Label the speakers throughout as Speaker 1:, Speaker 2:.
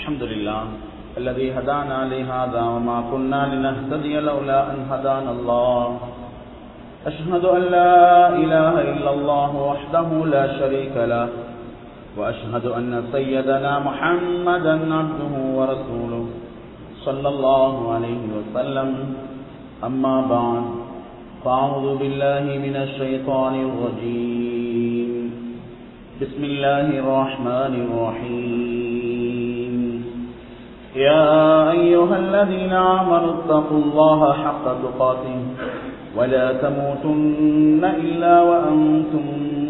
Speaker 1: الحمد لله الذي هدانا لهذا وما كنا لنهتدي لولا أن هدانا الله أشهد أن لا إله إلا الله وحده لا شريك له وأشهد أن سيدنا محمدا عبده ورسوله صلى الله عليه وسلم أما بعد فأعوذ بالله من الشيطان الرجيم بسم الله الرحمن الرحيم يا أيها الذين آمنوا اتقوا الله حق تقاته ولا تموتن إلا وأنتم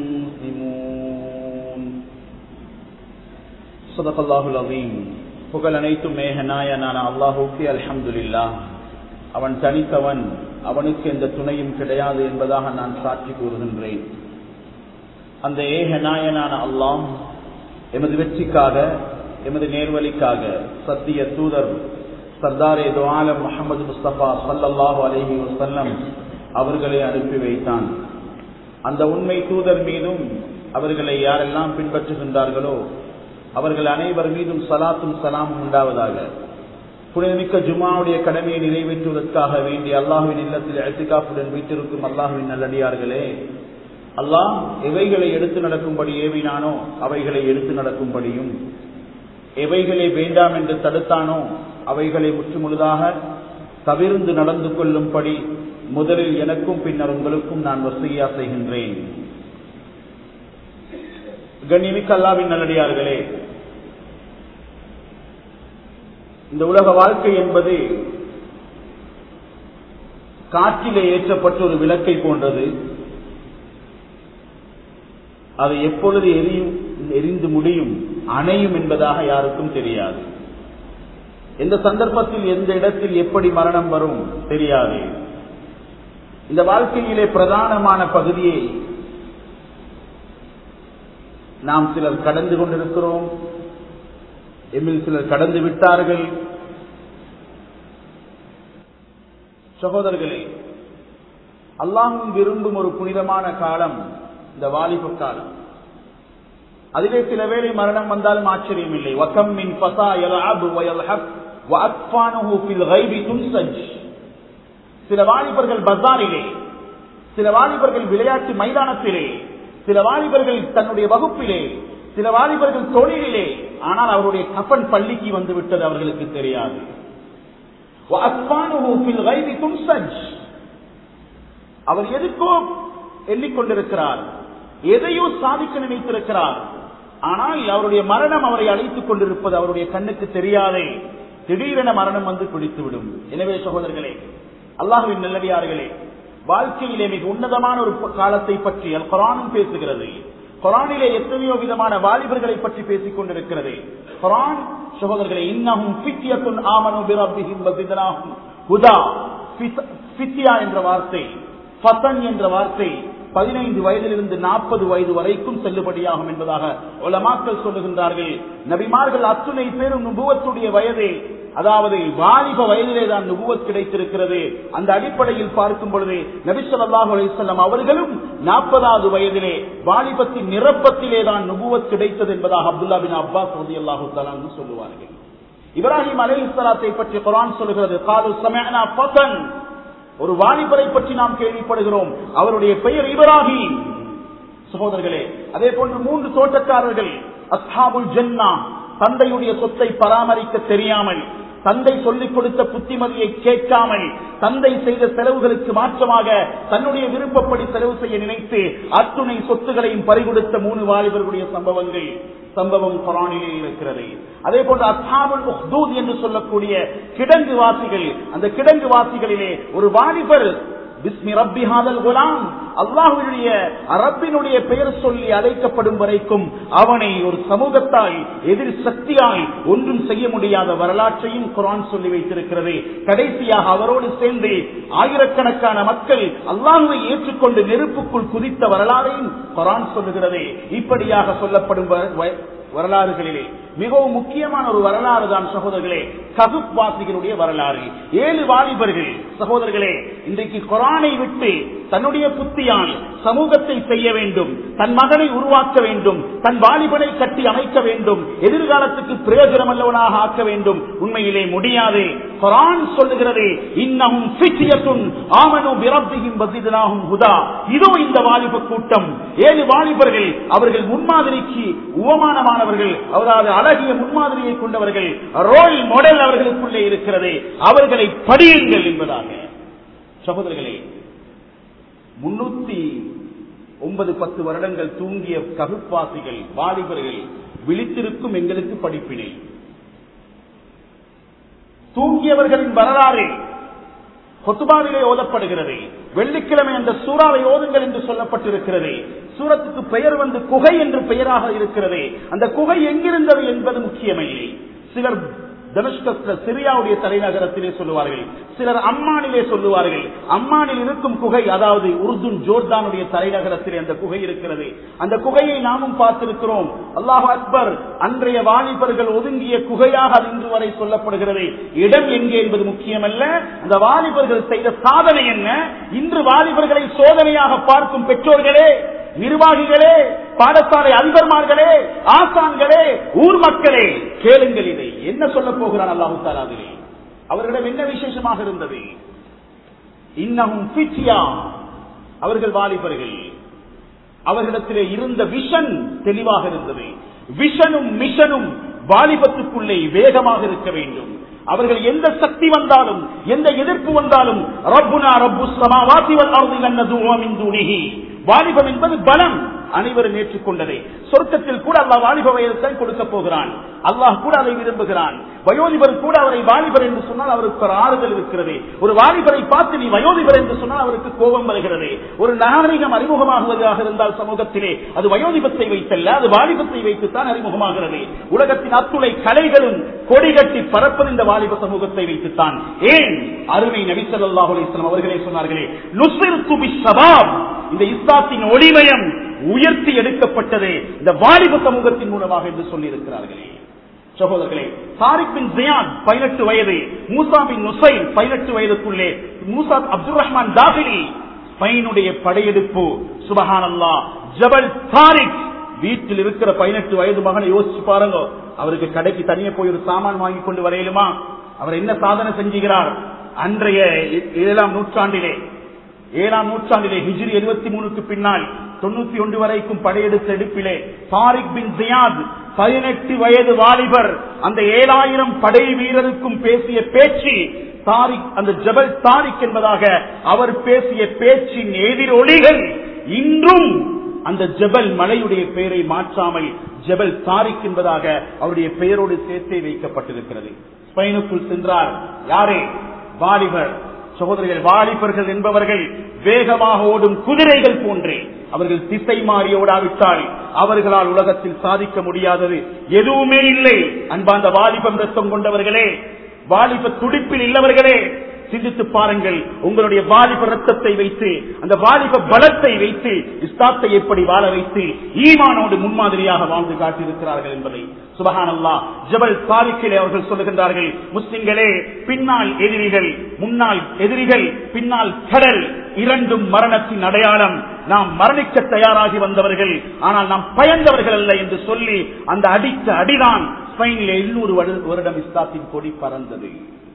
Speaker 1: مسلمون صدق الله العظيم புகழ் அனைத்தும் மேகநாயனான அல்லாஹூக்கு அல்ஹம்துலில்லா அவன் தனித்தவன் அவனுக்கு எந்த துணையும் கிடையாது என்பதாக நான் சாட்சி கூறுகின்றேன் அந்த ஏக நாயனான அல்லாம் எமது வெற்றிக்காக எமது நேர்வழிக்காக சத்திய தூதர் சர்தாரே துவாலம் முகமது முஸ்தபா சல்லல்லாஹு அலஹி வசல்லம் அவர்களை அனுப்பி வைத்தான் அந்த உண்மை தூதர் மீதும் அவர்களை யாரெல்லாம் பின்பற்றுகின்றார்களோ அவர்கள் அனைவர் மீதும் சலாத்தும் சலாமும் உண்டாவதாக புனிதமிக்க ஜுமாவுடைய கடமையை நிறைவேற்றுவதற்காக வேண்டிய அல்லாஹுவின் இல்லத்தில் அழைத்துக்காப்புடன் வீட்டிருக்கும் அல்லாஹுவின் நல்லடியார்களே அல்லாஹ் எவைகளை எடுத்து நடக்கும்படி ஏவினானோ அவைகளை எடுத்து நடக்கும்படியும் எவைகளை வேண்டாம் என்று தடுத்தானோ அவைகளை முற்றுமுழுதாக தவிர்ந்து நடந்து கொள்ளும்படி முதலில் எனக்கும் பின்னர் உங்களுக்கும் நான் வசதியா செய்கின்றேன் கண்ணிமிக்க அல்லாவின் நல்லடியார்களே இந்த உலக வாழ்க்கை என்பது காற்றிலே ஏற்றப்பட்ட ஒரு விளக்கை போன்றது அது எப்பொழுது எரியும் எரிந்து முடியும் அணையும் என்பதாக யாருக்கும் தெரியாது எந்த சந்தர்ப்பத்தில் எந்த இடத்தில் எப்படி மரணம் வரும் தெரியாது இந்த வாழ்க்கையிலே பிரதானமான பகுதியை நாம் சிலர் கடந்து கொண்டிருக்கிறோம் எம்மில் சிலர் கடந்து விட்டார்கள் சகோதரர்களே அல்லாஹும் விரும்பும் ஒரு புனிதமான காலம் இந்த வாலிப காலம் அதிலே சில வேளை மரணம் வந்தாலும் ஆச்சரியம் இல்லை வக்கம் மின் பசா யலஅபு வயல்ஹக் வஅத்ஃபானுஹு ஃபில் கைபி துன்சஜ் சில வாலிபர்கள் பஜாரிலே சில வாலிபர்கள் விளையாட்டு மைதானத்திலே சில வாலிபர்கள் தன்னுடைய வகுப்பிலே சில வாலிபர்கள் தொழிலிலே ஆனால் அவருடைய கப்பன் பள்ளிக்கு வந்து விட்டது அவர்களுக்கு தெரியாது அவர் எதுக்கோ எண்ணிக்கொண்டிருக்கிறார் எதையோ சாதிக்க நினைத்திருக்கிறார் ஆனால் அவருடைய மரணம் அவரை அழைத்துக் கொண்டிருப்பது அவருடைய கண்ணுக்கு தெரியாதே திடீரென மரணம் வந்து பிடித்துவிடும் எனவே சகோதரர்களே அல்லாஹுவின் நல்லடியார்களே வாழ்க்கையிலே மிக உன்னதமான ஒரு காலத்தை பற்றி அல் குரானும் பேசுகிறது குரானிலே எத்தனையோ விதமான வாலிபர்களை பற்றி பேசிக் கொண்டிருக்கிறது குரான் சகோதரர்களை இன்னமும் பித்தியத்துன் ஆமனு பிரபிஹிம் வசிதனாகும் ஹுதா பித்தியா என்ற வார்த்தை ஃபசன் என்ற வார்த்தை பதினைந்து வயதிலிருந்து நாற்பது வயது வரைக்கும் செல்லுபடியாகும் என்பதாக உலமாக்கள் சொல்லுகின்றார்கள் நபிமார்கள் அத்துணை பேரும் நுபுவத்துடைய வயதே அதாவது வாலிப வயதிலே தான் நுபுவத் கிடைத்திருக்கிறது அந்த அடிப்படையில் பார்க்கும் பொழுது நபிசல்லாஹு அலிசல்லாம் அவர்களும் நாற்பதாவது வயதிலே வாலிபத்தின் நிரப்பத்திலே தான் நுபுவத் கிடைத்தது என்பதாக அப்துல்லா பின் அப்பாஸ் ரதி அல்லாஹு தலான்னு சொல்லுவார்கள் இப்ராஹிம் அலி இஸ்லாத்தை பற்றி குரான் சொல்லுகிறது காலு சமயனா பசன் ஒரு வாலிபரை பற்றி நாம் கேள்விப்படுகிறோம் அவருடைய பெயர் இப்ராஹிம் சகோதரர்களே அதே போன்று மூன்று தோட்டக்காரர்கள் அஸ்ஹாபுல் ஜன்னா தந்தையுடைய சொத்தை பராமரிக்க தெரியாமல் தந்தை சொல்லிக் கொடுத்த புத்திமதியை கேட்காமல் தந்தை செய்த செலவுகளுக்கு மாற்றமாக தன்னுடைய விருப்பப்படி செலவு செய்ய நினைத்து அத்துணை சொத்துகளையும் பறிகொடுத்த மூணு வாலிபர்களுடைய சம்பவங்கள் சம்பவம் குரானிலே இருக்கிறது அதே போன்று அசாபுல் உஹ்தூத் என்று சொல்லக்கூடிய கிடங்கு வாசிகள் அந்த கிடங்கு வாசிகளிலே ஒரு வாலிபர் பிஸ்மி ரப்பி ஹாதல் குலாம் அல்லாஹுடைய அரப்பினுடைய பெயர் சொல்லி அழைக்கப்படும் வரைக்கும் அவனை ஒரு சமூகத்தாய் எதிர் சக்தியாய் ஒன்றும் செய்ய முடியாத வரலாற்றையும் குரான் சொல்லி வைத்திருக்கிறது கடைசியாக அவரோடு சேர்ந்து ஆயிரக்கணக்கான மக்கள் அல்லாஹுவை ஏற்றுக்கொண்டு நெருப்புக்குள் குதித்த வரலாறையும் குரான் சொல்லுகிறது இப்படியாக சொல்லப்படும் வரலாறுகளிலே மிகவும் முக்கியமான ஒரு வரலாறு தான் சகோதரர்களே ககுப் வாசிகளுடைய வரலாறு ஏழு வாலிபர்கள் சகோதரர்களே இன்றைக்கு குரானை விட்டு தன்னுடைய புத்தியால் சமூகத்தை செய்ய வேண்டும் தன் மகனை உருவாக்க வேண்டும் தன் வாலிபனை கட்டி அமைக்க வேண்டும் எதிர்காலத்துக்கு பிரயோஜனம் அல்லவனாக ஆக்க வேண்டும் உண்மையிலே முடியாது குரான் சொல்லுகிறது இன்னமும் சித்தியத்துன் ஆமனு பிரப்தியும் வசிதனாகும் ஹுதா இதோ இந்த வாலிப கூட்டம் ஏழு வாலிபர்கள் அவர்கள் முன்மாதிரிக்கு உவமானமானவர்கள் அதாவது அழகிய முன்மாதிரியை கொண்டவர்கள் ரோல் மாடல் அவர்களுக்குள்ளே இருக்கிறது அவர்களை படியுங்கள் என்பதாக சகோதரர்களே முன்னூத்தி ஒன்பது பத்து வருடங்கள் தூங்கிய ககுப்பாசிகள் வாலிபர்கள் விழித்திருக்கும் எங்களுக்கு படிப்பினை தூங்கியவர்களின் வரலாறு கொத்துபாவிலே ஓதப்படுகிறது வெள்ளிக்கிழமை அந்த சூறாவை ஓதுங்கள் என்று சொல்லப்பட்டிருக்கிறது சூரத்துக்கு பெயர் வந்து குகை என்று பெயராக இருக்கிறது அந்த குகை எங்கிருந்தது என்பது முக்கியமில்லை சிலர் தனுஷ்கஸ்ல சிரியாவுடைய தலைநகரத்திலே சொல்லுவார்கள் சிலர் அம்மானிலே சொல்லுவார்கள் அம்மானில் இருக்கும் குகை அதாவது உருதுன் ஜோர்தானுடைய தலைநகரத்திலே அந்த குகை இருக்கிறது அந்த குகையை நாமும் பார்த்திருக்கிறோம் அல்லாஹ் அக்பர் அன்றைய வாலிபர்கள் ஒதுங்கிய குகையாக அது இன்று வரை சொல்லப்படுகிறது இடம் எங்கே என்பது முக்கியமல்ல அந்த வாலிபர்கள் செய்த சாதனை என்ன இன்று வாலிபர்களை சோதனையாக பார்க்கும் பெற்றோர்களே நிர்வாகிகளே பாடசாலை அதிபர்மார்களே ஆசான்களே ஊர் மக்களே கேளுங்கள் இதை என்ன சொல்ல போகிறான் அல்லாஹு தாலாவிலே அவர்களிடம் என்ன விசேஷமாக இருந்தது இன்னமும் பிச்சியா அவர்கள் வாலிபர்கள் அவர்களிடத்திலே இருந்த விஷன் தெளிவாக இருந்தது விஷனும் மிஷனும் வாலிபத்துக்குள்ளே வேகமாக இருக்க வேண்டும் அவர்கள் எந்த சக்தி வந்தாலும் எந்த எதிர்ப்பு வந்தாலும் ரப்புனா ரப்பு சமாவாசி வல் அர்தி லன்னதுவ மின் தூணிஹி வாலிபம் என்பது பலம் அனைவரும் ஏற்றுக்கொண்டதே சொர்க்கத்தில் கூட அல்லாஹ் வாலிப வயதை கொடுக்க போகிறான் அல்லாஹ் கூட அதை விரும்புகிறான் வயோதிபர் கூட அவரை வாலிபர் என்று சொன்னால் அவருக்கு ஒரு ஆறுதல் இருக்கிறது ஒரு வாலிபரை பார்த்து நீ வயோதிபர் என்று சொன்னால் அவருக்கு கோபம் வருகிறது ஒரு நாகரிகம் அறிமுகமாகுவதாக இருந்தால் சமூகத்திலே அது வயோதிபத்தை வைத்தல்ல அது வாலிபத்தை வைத்துத்தான் அறிமுகமாகிறது உலகத்தின் அத்துணை கலைகளும் கொடி கட்டி பறப்பது இந்த வாலிப சமூகத்தை வைத்துத்தான் ஏன் அருமை நபிசல்லாஹு அலிஸ்லாம் அவர்களே சொன்னார்களே நுசிர்து பிஸ்ஸபாப் இந்த இஸ்லாத்தின் ஒளிமயம் உயர்த்தி எடுக்கப்பட்டது இந்த வாலிப சமூகத்தின் மூலமாக என்று சொல்லி இருக்கிறார்களே சகோதரர்களே தாரிக் பின் ஜியான் பதினெட்டு வயது மூசா பின் நுசைன் பதினெட்டு வயதுக்குள்ளே மூசா அப்துல் ரஹ்மான் தாகிலி ஸ்பெயினுடைய படையெடுப்பு சுபஹான் அல்லா ஜபல் தாரிக் வீட்டில் இருக்கிற பதினெட்டு வயது மகனை யோசிச்சு பாருங்க அவருக்கு கடைக்கு தனியே போய் ஒரு சாமான் வாங்கி கொண்டு வரையிலுமா அவர் என்ன சாதனை செஞ்சுகிறார் அன்றைய ஏழாம் நூற்றாண்டிலே ஏழாம் நூற்றாண்டிலே ஹிஜ்ரி எழுபத்தி மூணுக்கு பின்னால் தொண்ணூத்தி ஒன்று வரைக்கும் படையெடுத்த எடுப்பிலே தாரிக் பின் ஜியாத் பதினெட்டு வயது வாலிபர் அந்த ஏழாயிரம் படை வீரருக்கும் பேசிய பேச்சு தாரிக் அந்த ஜபல் தாரிக் என்பதாக அவர் பேசிய பேச்சின் எதிரொலிகள் இன்றும் அந்த ஜபல் மலையுடைய பெயரை மாற்றாமல் ஜபல் தாரிக் என்பதாக அவருடைய பெயரோடு சேர்த்தே வைக்கப்பட்டிருக்கிறது ஸ்பெயினுக்குள் சென்றார் யாரே வாலிபர் சகோதரர்கள் வாலிபர்கள் என்பவர்கள் வேகமாக ஓடும் குதிரைகள் போன்றே அவர்கள் திசை மாறி ஓடாவிட்டால் அவர்களால் உலகத்தில் சாதிக்க முடியாதது எதுவுமே இல்லை அன்பாந்த வாலிபம் ரத்தம் கொண்டவர்களே வாலிப துடிப்பில் இல்லவர்களே சிந்தித்து பாருங்கள் உங்களுடைய வாலிப ரத்தத்தை வைத்து அந்த வாலிப பலத்தை வைத்து இஸ்லாத்தை எப்படி வாழ வைத்து ஈமானோடு முன்மாதிரியாக வாழ்ந்து காட்டியிருக்கிறார்கள் என்பதை சுபஹானல்லா ஜபல் சாரிக்கிலே அவர்கள் சொல்லுகின்றார்கள் முஸ்லிம்களே பின்னால் எதிரிகள் முன்னால் எதிரிகள் பின்னால் கடல் இரண்டும் மரணத்தின் அடையாளம் நாம் மரணிக்க தயாராகி வந்தவர்கள் ஆனால் நாம் பயந்தவர்கள் அல்ல என்று சொல்லி அந்த அடித்த அடிதான் ஸ்பெயினில் எண்ணூறு வருடம் இஸ்லாத்தின் கொடி பறந்தது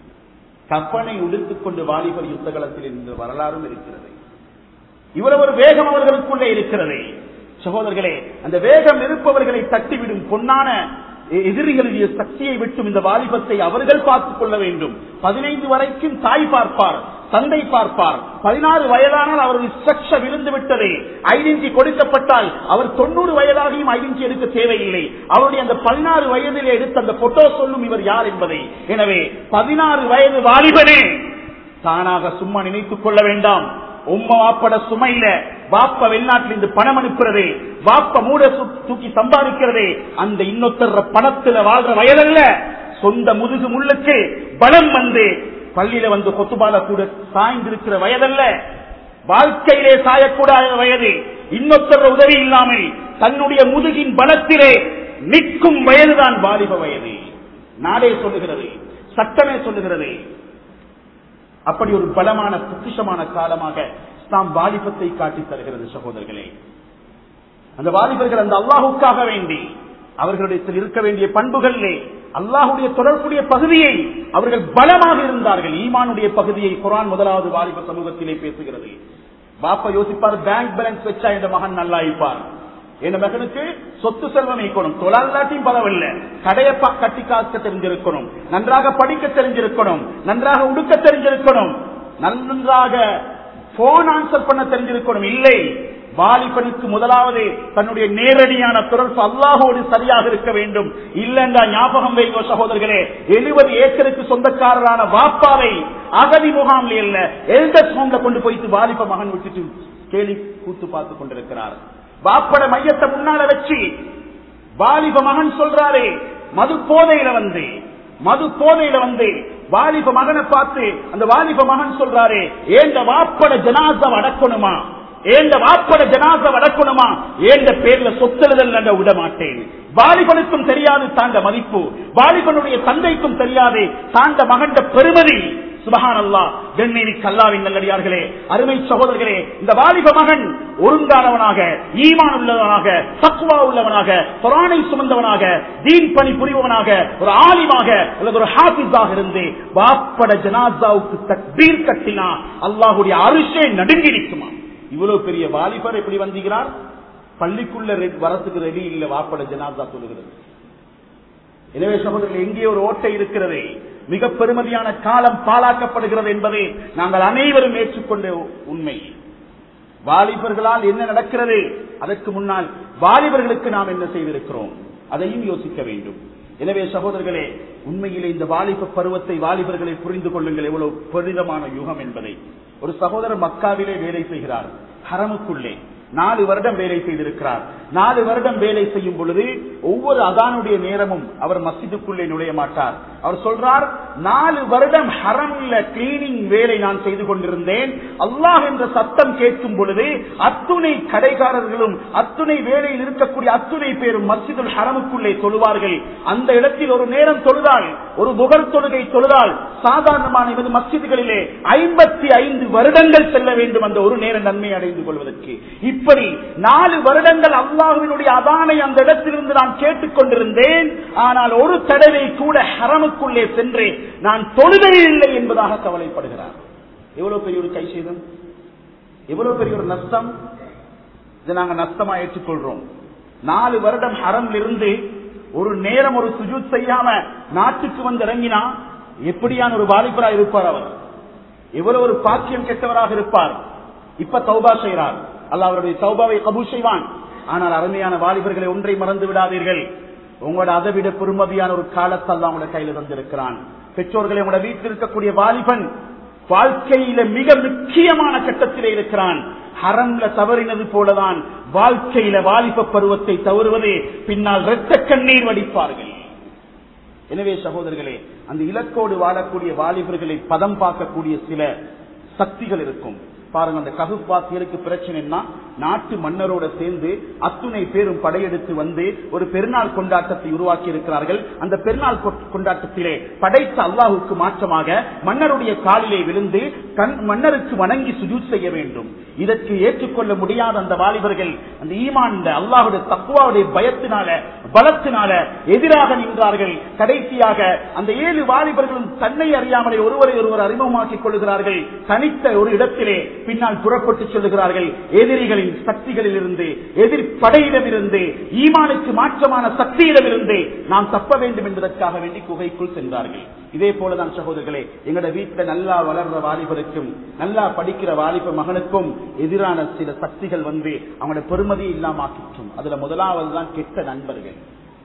Speaker 1: கப்பனை உடுத்துக் கொண்டு வாலிபர் யுத்தகலத்தில் இருந்த வரலாறும் இருக்கிறது இவ்வளவு ஒரு வேகம் அவர்களுக்குள்ளே இருக்கிறது சகோதரர்களே அந்த வேகம் இருப்பவர்களை தட்டிவிடும் பொன்னான எதிரிகளுடைய சக்தியை விட்டும் இந்த வாலிபத்தை அவர்கள் பார்த்துக் கொள்ள வேண்டும் பதினைந்து வரைக்கும் தாய் பார்ப்பார் தந்தை பார்ப்பார் பதினாறு வயதானால் அவரது ஸ்ட்ரக்சர் விழுந்து விட்டது ஐடென்டி கொடுக்கப்பட்டால் அவர் தொண்ணூறு வயதாகியும் ஐடென்டி எடுக்க தேவையில்லை அவருடைய அந்த பதினாறு வயதில் எடுத்த அந்த போட்டோ சொல்லும் இவர் யார் என்பதை எனவே பதினாறு வயது வாலிபனே தானாக சும்மா நினைத்துக் கொள்ள வேண்டாம் உம்மா வாப்பட சுமையில வாப்ப வெளிநாட்டில் இருந்து பணம் அனுப்புறது வாப்ப மூட தூக்கி சம்பாதிக்கிறது அந்த இன்னொத்தர பணத்துல வாழ்ற வயதல்ல சொந்த முதுகு முள்ளுக்கு பலம் வந்து பள்ளியில வந்து கொத்துபால கூட சாய்ந்திருக்கிற வயதல்ல வாழ்க்கையிலே சாயக்கூடாத வயது இன்னொத்தர உதவி இல்லாமல் தன்னுடைய முதுகின் பலத்திலே நிற்கும் வயதுதான் வாலிப வயது நாடே சொல்லுகிறது சட்டமே சொல்லுகிறது அப்படி ஒரு பலமான பொக்கிஷமான காலமாக நாம் வாலிபத்தை காட்டித் தருகிறது சகோதரர்களே அந்த வாலிபர்கள் அந்த அல்லாஹுக்காக வேண்டி அவர்களிடத்தில் இருக்க வேண்டிய பண்புகளிலே அல்லாஹுடைய தொடர்புடைய பகுதியை அவர்கள் பலமாக இருந்தார்கள் ஈமானுடைய பகுதியை குரான் முதலாவது வாலிப சமூகத்திலே பேசுகிறது பாப்பா யோசிப்பார் பேங்க் பேலன்ஸ் வச்சா என்ற மகன் நல்லா இருப்பார் என் மகனுக்கு சொத்து செல்வம் ஈக்கணும் தொழிலாட்டியும் பரவாயில்ல கடைய ப- கட்டி காக்க தெரிஞ்சிருக்கணும் நன்றாக படிக்க தெரிஞ்சிருக்கணும் நன்றாக உடுக்க தெரிஞ்சிருக்கணும் நன்றாக போன் ஆன்சர் பண்ண தெரிஞ்சிருக்கணும் இல்லை வாலிபனுக்கு முதலாவது தன்னுடைய நேரடியான தொடர்பு அல்லாஹோடு சரியாக இருக்க வேண்டும் இல்லைன்றா ஞாபகம் வைங்கோ சகோதரர்களே எழுபது ஏக்கருக்கு சொந்தக்காரரான வாப்பாவை அகதி முகாமில் இல்ல எல்டர்ஸ் ஹோம்ல கொண்டு போயிட்டு வாலிப மகன் விட்டுட்டு கேலி கூத்து பார்த்து கொண்டிருக்கிறார் வாப்பட மையத்தை முன்னால வச்சு வாலிப மகன் சொல்றாரே மது போதையில வந்து மது போதையில வந்து வாலிப மகனை பார்த்து அந்த வாலிப மகன் சொல்றாரே ஏண்ட வாப்பட ஜனாசம் அடக்கணுமா ஏண்ட வாப்பட ஜனாசம் அடக்கணுமா ஏண்ட பேர்ல சொத்தெழுதல் நட விட மாட்டேன் வாலிபனுக்கும் தெரியாது தாண்ட மதிப்பு வாலிபனுடைய தந்தைக்கும் தெரியாது தாண்ட மகண்ட பெருமதி சுபஹான் அல்லா வெண்ணீரி கல்லாவின் நல்லடியார்களே அருமை சகோதரர்களே இந்த வாலிப மகன் ஒருங்கானவனாக ஈமான் உள்ளவனாக தக்குவா உள்ளவனாக குரானை சுமந்தவனாக தீன் பணி புரிபவனாக ஒரு ஆலிமாக அல்லது ஒரு ஹாபிஸாக இருந்து வாப்பட ஜனாசாவுக்கு தக்பீர் கட்டினா அல்லாஹுடைய அரிசே நடுங்கி நிற்குமா இவ்வளவு பெரிய வாலிபர் எப்படி வந்தீங்கிறார் பள்ளிக்குள்ள ரெ- வரத்துக்கு ரெடி இல்ல வாப்பட ஜனாசா சொல்லுகிறது எனவே சகோதரர்கள் எங்கே ஒரு ஓட்டை இருக்கிறது மிக பெருமதியான காலம் பாழாக்கப்படுகிறது என்பதை நாங்கள் அனைவரும் ஏற்றுக்கொண்ட உண்மை வாலிபர்களால் என்ன நடக்கிறது அதற்கு முன்னால் வாலிபர்களுக்கு நாம் என்ன செய்திருக்கிறோம் அதையும் யோசிக்க வேண்டும் எனவே சகோதரர்களே உண்மையிலே இந்த வாலிப பருவத்தை வாலிபர்களை புரிந்து கொள்ளுங்கள் எவ்வளவு பெரிதமான யுகம் என்பதை ஒரு சகோதரர் மக்காவிலே வேலை செய்கிறார் ஹரமுக்குள்ளே நாலு வருடம் வேலை செய்திருக்கிறார் நாலு வருடம் வேலை செய்யும் பொழுது ஒவ்வொரு அதானுடைய நேரமும் அவர் மஸ்ஜிதுக்குள்ளே நுழைய மாட்டார் அவர் சொல்றார் நாலு வருடம் ஹரம்ல கிளீனிங் வேலை நான் செய்து கொண்டிருந்தேன் அல்லாஹ் என்ற சத்தம் கேட்கும் பொழுது அத்துணை கடைக்காரர்களும் அத்துணை வேலையில் இருக்கக்கூடிய அத்துணை பேரும் மஸ்ஜிதுல் ஹரமுக்குள்ளே தொழுவார்கள் அந்த இடத்தில் ஒரு நேரம் தொழுதால் ஒரு புகழ் தொழுகை தொழுதால் சாதாரணமான எமது மஸ்ஜிதுகளிலே ஐம்பத்தி ஐந்து வருடங்கள் செல்ல வேண்டும் அந்த ஒரு நேர நன்மை அடைந்து கொள்வதற்கு இப்படி நாலு வருடங்கள் அல்லாஹுவினுடைய அதானை அந்த இடத்திலிருந்து நான் கேட்டுக் கொண்டிருந்தேன் ஆனால் ஒரு தடவை கூட ஹரமுக்குள்ளே சென்று நான் தொழுதே இல்லை என்பதாக கவலைப்படுகிறார் எவ்வளவு பெரிய ஒரு கை செய்தம் எவ்வளவு பெரிய ஒரு நஷ்டம் இதை நாங்க நஷ்டமா ஏற்றுக்கொள்றோம் நாலு வருடம் ஹரம்ல இருந்து ஒரு நேரம் ஒரு சுஜூத் செய்யாம நாட்டுக்கு வந்து இறங்கினா எப்படியான ஒரு வாலிபரா இருப்பார் அவர் எவ்வளவு ஒரு பாக்கியம் கெட்டவராக இருப்பார் இப்ப தௌபா செய்கிறார் அல்லாஹ் அவருடைய தௌபாவை கபூல் செய்வான் ஆனால் அருமையான வாலிபர்களை ஒன்றை மறந்து விடாதீர்கள் உங்களோட அதை விட பெருமதியான ஒரு காலத்தை அல்லாஹ் உங்களோட கையில தந்திருக்கிறான் பெற்றோர்களை உங்களோட வீட்டில் இருக்கக்கூடிய வாலிபன் வாழ்க்கையில மிக முக்கியமான கட்டத்திலே இருக்கிறான் ஹரம்ல தவறினது போலதான் வாழ்க்கையில வாலிப பருவத்தை தவறுவது பின்னால் இரத்த கண்ணீர் வடிப்பார்கள் எனவே சகோதரர்களே அந்த இலக்கோடு வாழக்கூடிய வாலிபர்களை பதம் பார்க்கக்கூடிய சில சக்திகள் இருக்கும் பாருங்க அந்த ககுப்பாசியருக்கு பிரச்சனைன்னா நாட்டு மன்னரோட சேர்ந்து அத்துணை பேரும் படையெடுத்து வந்து ஒரு பெருநாள் கொண்டாட்டத்தை உருவாக்கி இருக்கிறார்கள் அந்த பெருநாள் கொ- கொண்டாட்டத்திலே படைத்த அல்லாஹுக்கு மாற்றமாக மன்னருடைய காலிலே விழுந்து கண் மன்னருக்கு வணங்கி சுஜூத் செய்ய வேண்டும் இதற்கு ஏற்றுக்கொள்ள முடியாத அந்த வாலிபர்கள் அந்த ஈமான் அல்லாஹுடைய தக்குவாவுடைய பயத்தினால பலத்தினால எதிராக நின்றார்கள் கடைசியாக அந்த ஏழு வாலிபர்களும் தன்னை அறியாமலே ஒருவரை ஒருவர் அறிமுகமாக்கிக் கொள்கிறார்கள் தனித்த ஒரு இடத்திலே பின்னால் புறப்பட்டு சொல்லுகிறார்கள் எதிரிகளின் சக்திகளில் இருந்து எதிர் படையிடம் இருந்து ஈமானுக்கு மாற்றமான சக்தியிடம் இருந்து நாம் தப்ப வேண்டும் என்பதற்காக வேண்டி குகைக்குள் சென்றார்கள் இதே போலதான் சகோதரர்களே எங்களோட வீட்டுல நல்லா வளர்ற வாலிபருக்கும் நல்லா படிக்கிற வாலிப மகனுக்கும் எதிரான சில சக்திகள் வந்து அவங்களோட பெருமதியை இல்லாம ஆக்கிற்றும் அதுல முதலாவது தான் கெட்ட நண்பர்கள்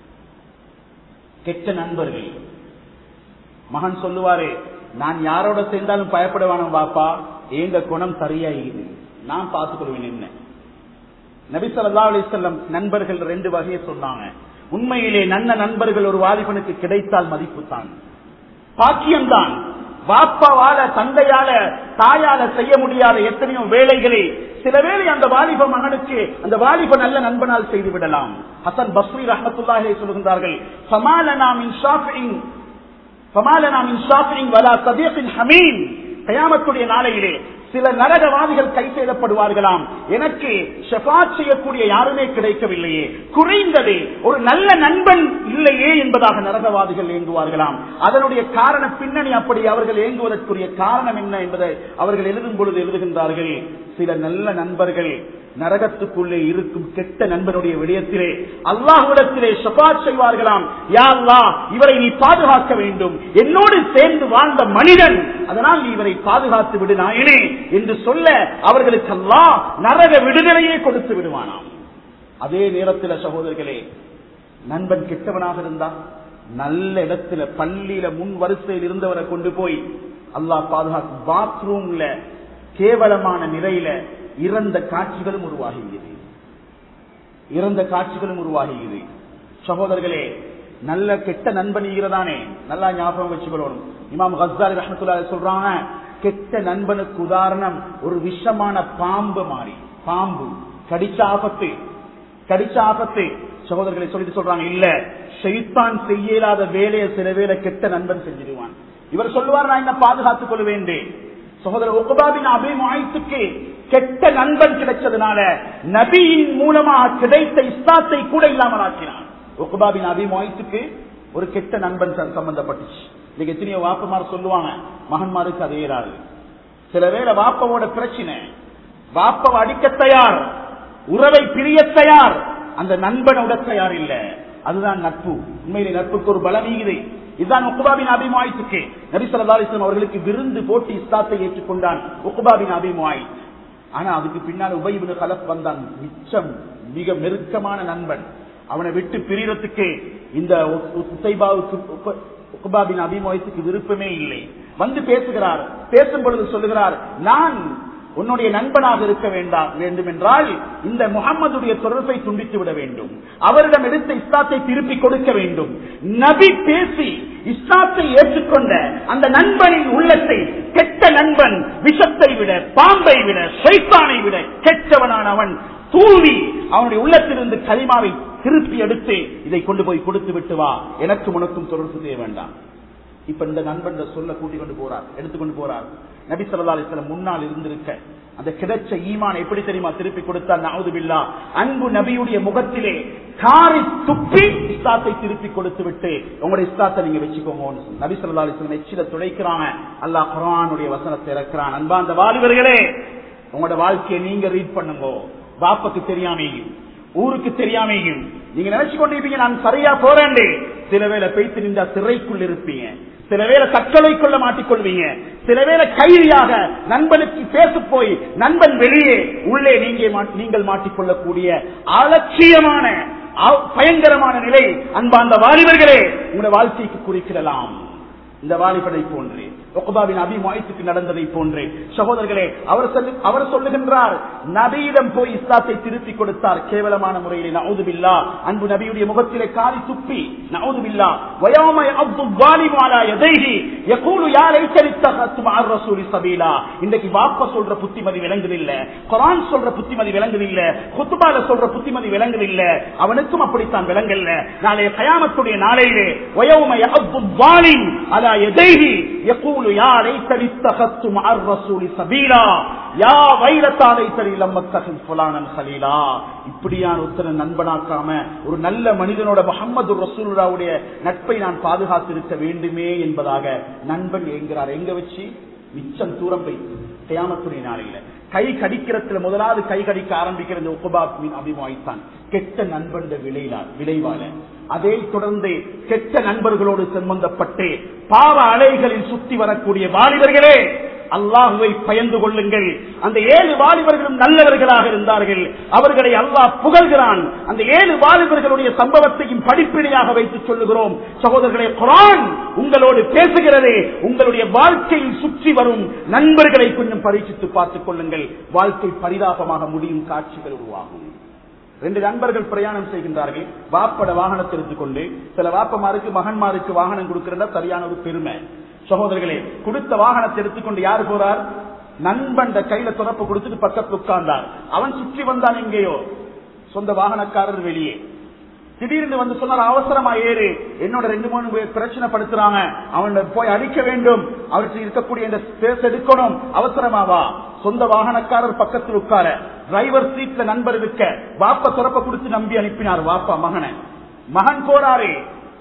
Speaker 1: கெட்ட நண்பர்கள் மகன் சொல்லுவாரு நான் யாரோட சேர்ந்தாலும் பயப்படுவானோ பாப்பா எங்க குணம் சரியா இது நான் பார்த்துக்கொள்வேன் என்ன நபி ஸல்லல்லாஹு அலைஹி வஸல்லம் நண்பர்கள் ரெண்டு வகையை சொன்னாங்க உண்மையிலே நல்ல நண்பர்கள் ஒரு வாலிபனுக்கு கிடைத்தால் மதிப்பு தான் பாக்கியம்தான் வாப்பாவால தந்தையால தாயால செய்ய முடியாத எத்தனையோ வேலைகளை சில வேளை அந்த வாலிப மகனுக்கு அந்த வாலிப நல்ல நண்பனால் செய்து விடலாம் ஹசன் பஸ்ரி ரஹமத்துல்லாஹே சொல்கின்றார்கள் சமாலனா மின் ஷாஃபியின் சமாலனா மின் ஷாஃபியின் வலா சதீகின் ஹமீன் கயாமத்துடைய நாளையிலே சில நரகவாதிகள் கை செய்யப்படுவார்களாம் எனக்கு ஷெஃபாத் செய்யக்கூடிய யாருமே கிடைக்கவில்லையே குறைந்தது ஒரு நல்ல நண்பன் இல்லையே என்பதாக நரகவாதிகள் ஏங்குவார்களாம் அதனுடைய காரண பின்னணி அப்படி அவர்கள் ஏங்குவதற்குரிய காரணம் என்ன என்பதை அவர்கள் எழுதும் பொழுது எழுதுகின்றார்கள் சில நல்ல நண்பர்கள் நரகத்துக்குள்ளே இருக்கும் கெட்ட நண்பனுடைய விடயத்திலே அல்லாஹ்விடத்திலே ஷபாத் செய்வார்களாம் யா அல்லாஹ் இவரை நீ பாதுகாக்க வேண்டும் என்னோடு சேர்ந்து வாழ்ந்த மனிதன் அதனால் நீ இவரை பாதுகாத்து விடு நாயனே என்று சொல்ல அவர்களுக்கு அல்லாஹ் நரக விடுதலையே கொடுத்து விடுவானாம் அதே நேரத்தில் சகோதரர்களே நண்பன் கெட்டவனாக இருந்தா நல்ல இடத்துல பள்ளியில முன் வரிசையில் இருந்தவரை கொண்டு போய் அல்லாஹ் பாதுகாத்து பாத்ரூம்ல கேவலமான நிலையில இறந்த காட்சிகளும் உருவாகியது இறந்த காட்சிகளும் உருவாகியது சகோதரர்களே நல்ல கெட்ட நண்பன் ஈகிறதானே நல்லா ஞாபகம் வச்சுக்கணும் இமாம் ஹஸ்தாரி ரஹமத்துல்லா சொல்றாங்க கெட்ட நண்பனுக்கு உதாரணம் ஒரு விஷமான பாம்பு மாறி பாம்பு கடிச்ச ஆபத்து கடிச்ச ஆபத்து சகோதரர்களை சொல்லிட்டு சொல்றாங்க இல்ல ஷைத்தான் செய்யலாத வேலையை சில வேலை கெட்ட நண்பன் செஞ்சிடுவான் இவர் சொல்லுவார் நான் என்ன பாதுகாத்துக் கொள்ள வேண்டேன் சகோதரர் உகபாபின் அபிமாயத்துக்கு கெட்ட நண்பன் கிடைச்சதுனால நபியின் மூலமாக கிடைத்த இஸ்லாத்தை கூட இல்லாமல் ஆக்கினான் உகபாபின் அபிமாயத்துக்கு ஒரு கெட்ட நண்பன் சம்பந்தப்பட்டுச்சு இன்னைக்கு எத்தனையோ வாப்பமார் சொல்லுவாங்க மகன்மாருக்கு அதே ஏறாது சில வேளை வாப்பவோட பிரச்சனை வாப்பவை அடிக்க தயார் உறவை பிரிய தயார் அந்த நண்பனை உட தயார் இல்ல அதுதான் நட்பு உண்மையிலே நட்புக்கு ஒரு பலம் ஈகுது இதுதான் உக்குபாபின் அபிமாயத்துக்கு நபி சொல்லா அலிஸ்லாம் அவர்களுக்கு விருந்து போட்டு இஸ்லாத்தை ஏற்றுக்கொண்டான் உக்குபாபின் அபிமாய் ஆனா அதுக்கு பின்னால் உபயிபு கலப் வந்தான் மிச்சம் மிக நெருக்கமான நண்பன் அவனை விட்டு பிரியறதுக்கு இந்த உத்தைபாவுக்கு உக்குபாபின் அபிமாயத்துக்கு விருப்பமே இல்லை வந்து பேசுகிறார் பேசும் பொழுது சொல்லுகிறார் நான் உன்னுடைய நண்பனாக இருக்க வேண்டாம் வேண்டும் என்றால் இந்த முகம்மதுடைய தொடர்பை துண்டித்து விட வேண்டும் அவரிடம் எடுத்த இஸ்லாத்தை திருப்பி கொடுக்க வேண்டும் நபி பேசி இஸ்லாத்தை ஏற்றுக்கொண்ட அந்த நண்பனின் உள்ளத்தை கெட்ட நண்பன் விஷத்தை விட பாம்பை விட சைத்தானை விட கெட்டவனான அவன் தூவி அவனுடைய உள்ளத்திலிருந்து களிமாவை திருப்பி எடுத்து இதை கொண்டு போய் கொடுத்து விட்டு வா எனக்கும் உனக்கும் தொடர்பு செய்ய வேண்டாம் இப்ப இந்த நண்பன் சொல்ல கூட்டிக் கொண்டு போறார் எடுத்துக்கொண்டு போறார் நபி சொல்லா அலிஸ்லம் முன்னால் இருந்திருக்க அந்த கிடைச்ச ஈமான் எப்படி தெரியுமா திருப்பி கொடுத்தார் நாவுதுபில்லா அன்பு நபியுடைய முகத்திலே காரை துப்பி இஸ்லாத்தை திருப்பி கொடுத்து விட்டு உங்களுடைய இஸ்லாத்தை நீங்க வச்சுக்கோங்க நபி சொல்லா அலிஸ்லம் எச்சில துடைக்கிறாங்க அல்லாஹ் குரானுடைய வசனத்தை இறக்கிறான் அன்பா அந்த வாலிபர்களே உங்களோட வாழ்க்கையை நீங்க ரீட் பண்ணுங்க பாப்பக்கு தெரியாமையும் ஊருக்கு தெரியாமையும் நீங்க நினைச்சு கொண்டிருப்பீங்க நான் சரியா போறேன் சில வேளை பெய்த்து நின்றா சிறைக்குள் இருப்பீங்க சில வேளை தற்கொலைக்குள்ள மாட்டிக்கொள்வீங்க சில வேளை கைதியாக நண்பனுக்கு பேச போய் நண்பன் வெளியே உள்ளே நீங்க நீங்கள் மாட்டிக்கொள்ளக்கூடிய அலட்சியமான பயங்கரமான நிலை அன்பார்ந்த வாலிபர்களே உங்களுடைய வாழ்க்கைக்கு குறிப்பிடலாம் இந்த வாலிபனை போன்று ஒகபாவின் அபிமாயத்துக்கு நடந்ததை போன்று சகோதரர்களே அவர் சொல்லு அவர் சொல்லுகின்றார் நபியிடம் போய் இஸ்லாத்தை திருப்பி கொடுத்தார் கேவலமான முறையிலே நவுதுபில்லா அன்பு நபியுடைய முகத்திலே காரி துப்பி நவுதுபில்லா வயோமை அப்துல் வாலிமாலா எதைஹி யகூலு யாரை சரித்தகத்து மார் ரசூலி சபீலா இன்றைக்கு வாப்ப சொல்ற புத்திமதி விளங்குதில்ல குரான் சொல்ற புத்திமதி விளங்குதில்ல குத்துபால சொல்ற புத்திமதி விளங்குதில்ல அவனுக்கும் அப்படித்தான் விளங்கல்ல நாளைய கயாமத்துடைய நாளையிலே வயோமை அப்துல் வாலிம் அலா எதைஹி யகூல் يقول يا ليتني اتخذت مع الرسول سبيلا يا ويلتى ليتني لم اتخذ فلانا خليلا இப்படியான ஒருத்தரை நண்பனாக்காம ஒரு நல்ல மனிதனோட முகமது ரசூலுடைய நட்பை நான் பாதுகாத்திருக்க வேண்டுமே என்பதாக நண்பன் என்கிறார் எங்க வச்சு மிச்சம் தூரம் போய் கயாமத்துடைய நாளையில கை கடிக்கிறதுல முதலாவது கை கடிக்க ஆரம்பிக்கிற இந்த உபபாத்மின் அபிமாய்த்தான் கெட்ட நண்பன் விளைவால விளைவால அதை தொடர்ந்து கெட்ட நண்பர்களோடு சம்பந்தப்பட்டு பாவ அலைகளில் சுத்தி வரக்கூடிய வாலிபர்களே அல்லாஹுவை பயந்து கொள்ளுங்கள் அந்த ஏழு வாலிபர்களும் நல்லவர்களாக இருந்தார்கள் அவர்களை அல்லாஹ் புகழ்கிறான் அந்த ஏழு வாலிபர்களுடைய சம்பவத்தையும் படிப்பினையாக வைத்து சொல்லுகிறோம் சகோதரர்களே குரான் உங்களோடு பேசுகிறது உங்களுடைய வாழ்க்கையில் சுற்றி வரும் நண்பர்களை கொஞ்சம் பரீட்சித்து பார்த்துக் கொள்ளுங்கள் வாழ்க்கை பரிதாபமாக முடியும் காட்சிகள் உருவாகும் ரெண்டு நண்பர்கள் பிரயாணம் செய்கின்றார்கள் வாப்பட வாகனத்தை எடுத்துக்கொண்டு சில வாப்பமாருக்கு மகன்மாருக்கு வாகனம் கொடுக்கிறதா சரியான ஒரு பெருமை சகோதரர்களே கொடுத்த வாகனத்தை எடுத்துக்கொண்டு யாரு போறார் நண்பன் கையில துறப்பு கொடுத்துட்டு பக்கத்துல உட்கார்ந்தார் அவன் சுற்றி வந்தான் எங்கேயோ சொந்த வாகனக்காரர் வெளியே திடீர்னு வந்து சொன்னார் அவசரமா ஏறு என்னோட ரெண்டு மூணு பேர் பிரச்சனை படுத்துறாங்க அவனை போய் அடிக்க வேண்டும் அவருக்கு இருக்கக்கூடிய இந்த ஸ்பேஸ் எடுக்கணும் அவசரமாவா சொந்த வாகனக்காரர் பக்கத்தில் உட்கார டிரைவர் சீட்ல நண்பர் இருக்க வாப்ப துறப்ப கொடுத்து நம்பி அனுப்பினார் வாப்பா மகனை மகன் போறாரே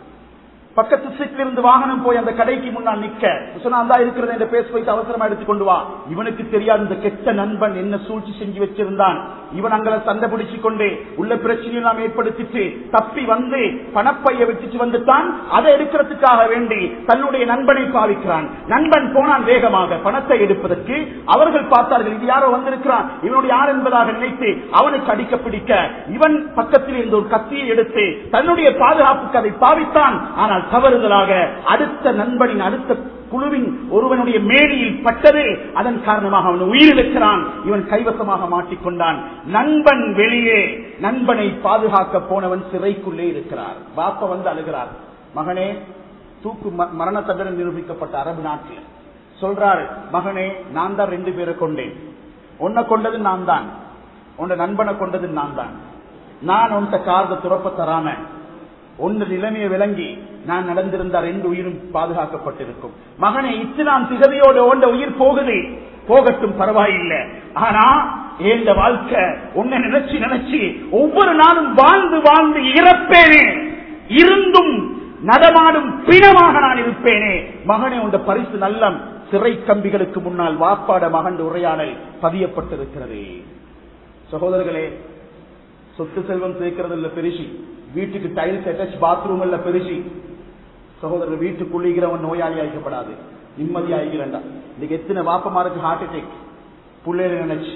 Speaker 1: பக்கத்து சீட்ல இருந்து வாகனம் போய் அந்த கடைக்கு முன்னால் நிக்க சொன்னா அந்த இருக்கிறத இந்த பேச வைத்து அவசரமா எடுத்துக்கொண்டு வா இவனுக்கு தெரியாது இந்த கெட்ட நண்பன் என்ன சூழ்ச்சி செஞ்சு வச்சிருந்தான் இவன் அங்களை சண்டை பிடிச்சு கொண்டு உள்ள பிரச்சனையை நாம் ஏற்படுத்திட்டு தப்பி வந்து பணப்பைய வச்சுட்டு வந்துட்டான் அதை எடுக்கிறதுக்காக வேண்டி தன்னுடைய நண்பனை பாவிக்கிறான் நண்பன் போனான் வேகமாக பணத்தை எடுப்பதற்கு அவர்கள் பார்த்தார்கள் இது யாரோ வந்திருக்கிறான் இவனுடைய யார் என்பதாக நினைத்து அவனுக்கு அடிக்க பிடிக்க இவன் பக்கத்தில் இருந்த ஒரு கத்தியை எடுத்து தன்னுடைய பாதுகாப்புக்கு அதை பாவித்தான் ஆனால் தவறுதலாக அடுத்த நண்பனின் அடுத்த குழுவின் ஒருவனுடைய மேடியில் பட்டது அதன் காரணமாக அவன் உயிரிழக்கிறான் இவன் கைவசமாக மாட்டிக்கொண்டான் நண்பன் வெளியே நண்பனை பாதுகாக்க போனவன் சிறைக்குள்ளே இருக்கிறார் பாப்ப வந்து அழுகிறார் மகனே தூக்கு ம- மரண தண்டனை நிரூபிக்கப்பட்ட அரபு நாட்டில் சொல்றாரு மகனே நான் தான் ரெண்டு பேரை கொண்டேன் உன்னை கொண்டது நான் தான் உன்னை நண்பனை கொண்டது நான் தான் நான் உன்கிட்ட கார்த துறப்ப தராம ஒன்று நிலைமையை விளங்கி நான் நடந்திருந்த ரெண்டு உயிரும் பாதுகாக்கப்பட்டிருக்கும் மகனை இத்தனாம் திகதியோடு ஓண்ட உயிர் போகுது போகட்டும் பரவாயில்லை ஆனா இந்த வாழ்க்கை உன்னை நினைச்சு நினைச்சு ஒவ்வொரு நாளும் வாழ்ந்து வாழ்ந்து இறப்பேனே இருந்தும் நடமாடும் பிணமாக நான் இருப்பேனே மகனே உண்ட பரிசு நல்லம் சிறை கம்பிகளுக்கு முன்னால் வாப்பாட மகன் உரையாடல் பதியப்பட்டிருக்கிறது சகோதரர்களே சொத்து செல்வம் சேர்க்கிறது இல்ல பெருசி வீட்டுக்கு டைல்ஸ் அட்டாச் பாத்ரூம் இல்ல பெருசி சகோதரர் வீட்டுக்குள்ளிக்கிறவன் நோயாளி ஆகிக்கப்படாது நிம்மதி ஆகிக்கிறண்டா இன்னைக்கு எத்தனை வாப்பமாருக்கு ஹார்ட் அட்டாக் பிள்ளைகள் நினைச்சு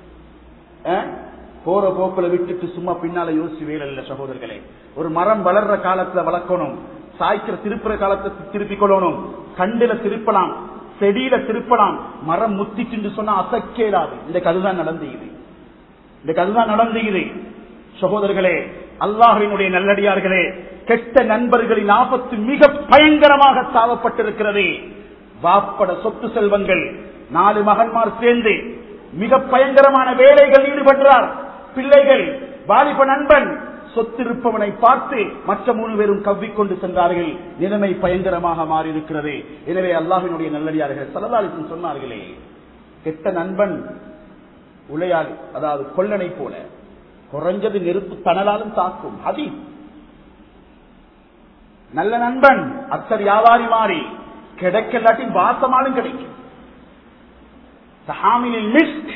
Speaker 1: அஹ்? போற போக்குல விட்டுட்டு சும்மா பின்னால யோசிச்சு வேலை இல்ல சகோதரர்களே ஒரு மரம் வளர்ற காலத்துல வளர்க்கணும் சாய்க்கிற திருப்புற காலத்தை திருப்பிக் கொள்ளணும் கண்டில திருப்பலாம் செடியில திருப்பலாம் மரம் முத்திட்டு சொன்னா அசைக்கேடாது இந்த அதுதான் நடந்துகிறது இந்த அதுதான் நடந்துகிறது சகோதரர்களே அல்லாஹினுடைய நல்லடியார்களே கெட்ட நண்பர்களின் ஆபத்து மிக பயங்கரமாக சாவப்பட்டிருக்கிறது வாப்பட சொத்து செல்வங்கள் நாலு மகன்மார் சேர்ந்து மிக பயங்கரமான வேலைகள் ஈடுபடுறார் பிள்ளைகள் வாலிப நண்பன் சொத்திருப்பவனை பார்த்து மற்ற மூணு பேரும் கவ்விக்கொண்டு சென்றார்கள் நிலைமை பயங்கரமாக மாறி இருக்கிறது எனவே அல்லாஹினுடைய நல்லடியார்கள் சலதாலிசன் சொன்னார்களே கெட்ட நண்பன் உளையாளி அதாவது கொல்லனை போல குறைஞ்சது நெருப்பு தணலாலும் தாக்கும் அதி நல்ல நண்பன் அத்தர் வியாபாரி மாறி கிடைக்கலாட்டி வாசமாலும் கிடைக்கும் சஹாமினில் மிஸ்க்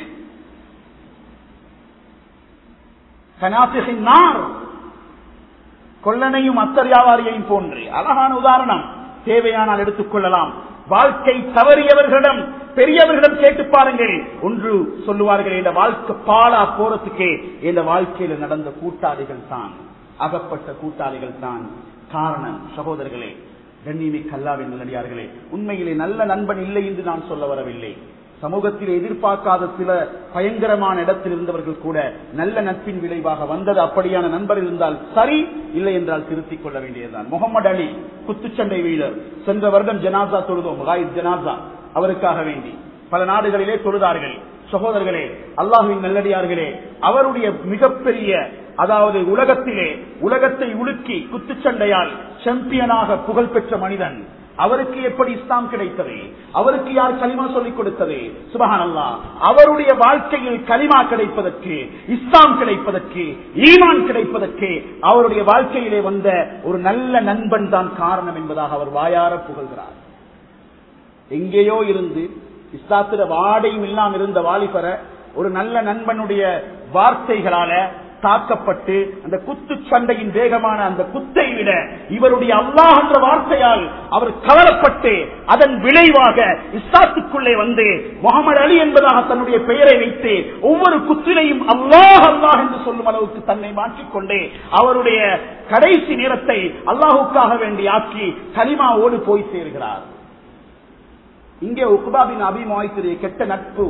Speaker 1: கனாசிகின் நார் கொல்லனையும் அத்தர் வியாபாரியையும் போன்று அழகான உதாரணம் தேவையானால் எடுத்துக் கொள்ளலாம் வாழ்க்கை தவறியவர்களிடம் பெரியவர்களிடம் கேட்டு பாருங்கள் ஒன்று சொல்லுவார்கள் இந்த வாழ்க்கை பாலா போறதுக்கே இந்த வாழ்க்கையில நடந்த கூட்டாளிகள் தான் அகப்பட்ட கூட்டாளிகள் தான் காரணம் சகோதரர்களே கண்ணியமை கல்லாவின் நல்லடியார்களே உண்மையிலே நல்ல நண்பன் இல்லை என்று நான் சொல்ல வரவில்லை சமூகத்தில் எதிர்பார்க்காத சில பயங்கரமான இடத்தில் இருந்தவர்கள் கூட நல்ல நட்பின் விளைவாக வந்தது அப்படியான நண்பர் இருந்தால் சரி இல்லை என்றால் திருத்திக் கொள்ள வேண்டியதுதான் முகமது அலி குத்துச்சண்டை வீரர் சென்ற வருடம் ஜனாசா தொழுதோம் ராயித் ஜனாசா அவருக்காக வேண்டி பல நாடுகளிலே தொழுதார்கள் சகோதரர்களே அல்லாஹுவின் நல்லடியார்களே அவருடைய மிகப்பெரிய அதாவது உலகத்திலே உலகத்தை உலுக்கி குத்துச்சண்டையால் சாம்பியனாக புகழ்பெற்ற மனிதன் அவருக்கு எப்படி இஸ்லாம் கிடைத்தது அவருக்கு யார் கலிமா சொல்லிக் கொடுத்தது சுபஹான் அல்லா அவருடைய வாழ்க்கையில் கலிமா கிடைப்பதற்கு இஸ்லாம் கிடைப்பதற்கு ஈமான் கிடைப்பதற்கு அவருடைய வாழ்க்கையிலே வந்த ஒரு நல்ல நண்பன் தான் காரணம் என்பதாக அவர் வாயார புகழ்கிறார் எங்கேயோ இருந்து இஸ்லாத்திர வாடையும் இல்லாம இருந்த வாலிபரை ஒரு நல்ல நண்பனுடைய வார்த்தைகளால தாக்கப்பட்டு அந்த குத்து சண்டையின் வேகமான அந்த குத்தை விட இவருடைய அல்லாஹ் என்ற வார்த்தையால் அவர் கவரப்பட்டு அதன் விளைவாக இஸ்லாத்துக்குள்ளே வந்து முகமது அலி என்பதாக தன்னுடைய பெயரை வைத்து ஒவ்வொரு குத்திலையும் அல்லாஹ் அல்லாஹ் என்று சொல்லும் அளவுக்கு தன்னை மாற்றிக்கொண்டு அவருடைய கடைசி நேரத்தை அல்லாஹுக்காக வேண்டி ஆக்கி கலிமாவோடு போய் சேர்கிறார் இங்கே உக்பாபின் அபிமாய்த்திரிய கெட்ட நட்பு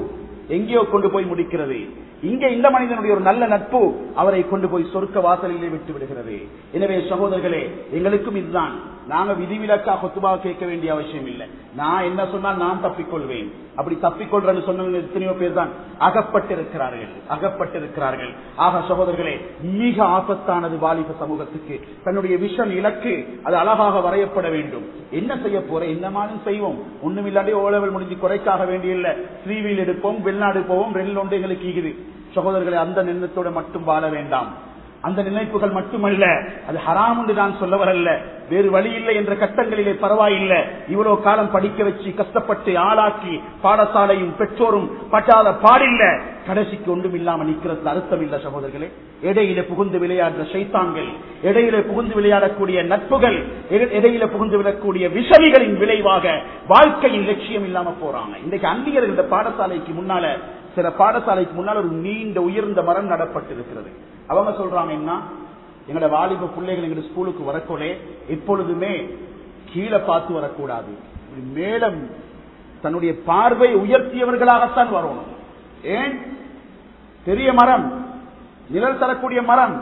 Speaker 1: எங்கேயோ கொண்டு போய் முடிக்கிறது இங்கே இந்த மனிதனுடைய ஒரு நல்ல நட்பு அவரை கொண்டு போய் சொர்க்க வாசலிலே விட்டு விடுகிறது எனவே சகோதரர்களே எங்களுக்கும் இதுதான் நாங்க விதிவிலக்கா கொத்துபா கேட்க வேண்டிய அவசியம் இல்லை நான் என்ன சொன்னால் நான் தப்பிக்கொள்வேன் அப்படி தப்பிக்கொள்றேன்னு சொன்னவங்க எத்தனையோ பேர் தான் அகப்பட்டிருக்கிறார்கள் அகப்பட்டிருக்கிறார்கள் ஆக சகோதரர்களே மிக ஆபத்தானது வாலிப சமூகத்துக்கு தன்னுடைய விஷன் இலக்கு அது அழகாக வரையப்பட வேண்டும் என்ன செய்ய போற என்ன மாதிரி செய்வோம் ஒண்ணும் இல்லாட்டி ஓலவல் முடிஞ்சு குறைக்காக வேண்டியில்லை ஸ்ரீவில் எடுப்போம் வெளிநாடு போவோம் ரெண்டு ஒன்று எங்களுக்கு ஈகுது சகோதரர்களை அந்த நினைத்தோட மட்டும் வாழ வேண்டாம் அந்த நினைப்புகள் மட்டுமல்ல அது ஹராம் என்று நான் சொல்ல வரல்ல வேறு வழி இல்லை என்ற கட்டங்களிலே பரவாயில்லை இவ்வளவு காலம் படிக்க வச்சு கஷ்டப்பட்டு ஆளாக்கி பாடசாலையும் பெற்றோரும் பட்டாத பாடில்ல கடைசிக்கு ஒன்றும் இல்லாம நிக்கிறதுல அர்த்தம் இல்ல சகோதரர்களே இடையில புகுந்து விளையாடுற சைத்தான்கள் இடையில புகுந்து விளையாடக்கூடிய நட்புகள் இட- இடையில புகுந்து விடக்கூடிய விஷமிகளின் விளைவாக வாழ்க்கையின் லட்சியம் இல்லாம போறாங்க இன்றைக்கு அந்நியர்கள் இந்த பாடசாலைக்கு முன்னால சில பாடசாலைக்கு முன்னால் ஒரு நீண்ட உயர்ந்த மரம் நடப்பட்டிருக்கிறது அவங்க சொல்றாங்க என்ன எங்களோட வாலிப பிள்ளைகள் எங்க ஸ்கூலுக்கு வரக்கோலே எப்பொழுதுமே கீழே பார்த்து வரக்கூடாது இப்படி மேலும் தன்னுடைய பார்வை உயர்த்தியவர்களாகத்தான் வரணும் ஏன் பெரிய மரம் நிழல் தரக்கூடிய மரம்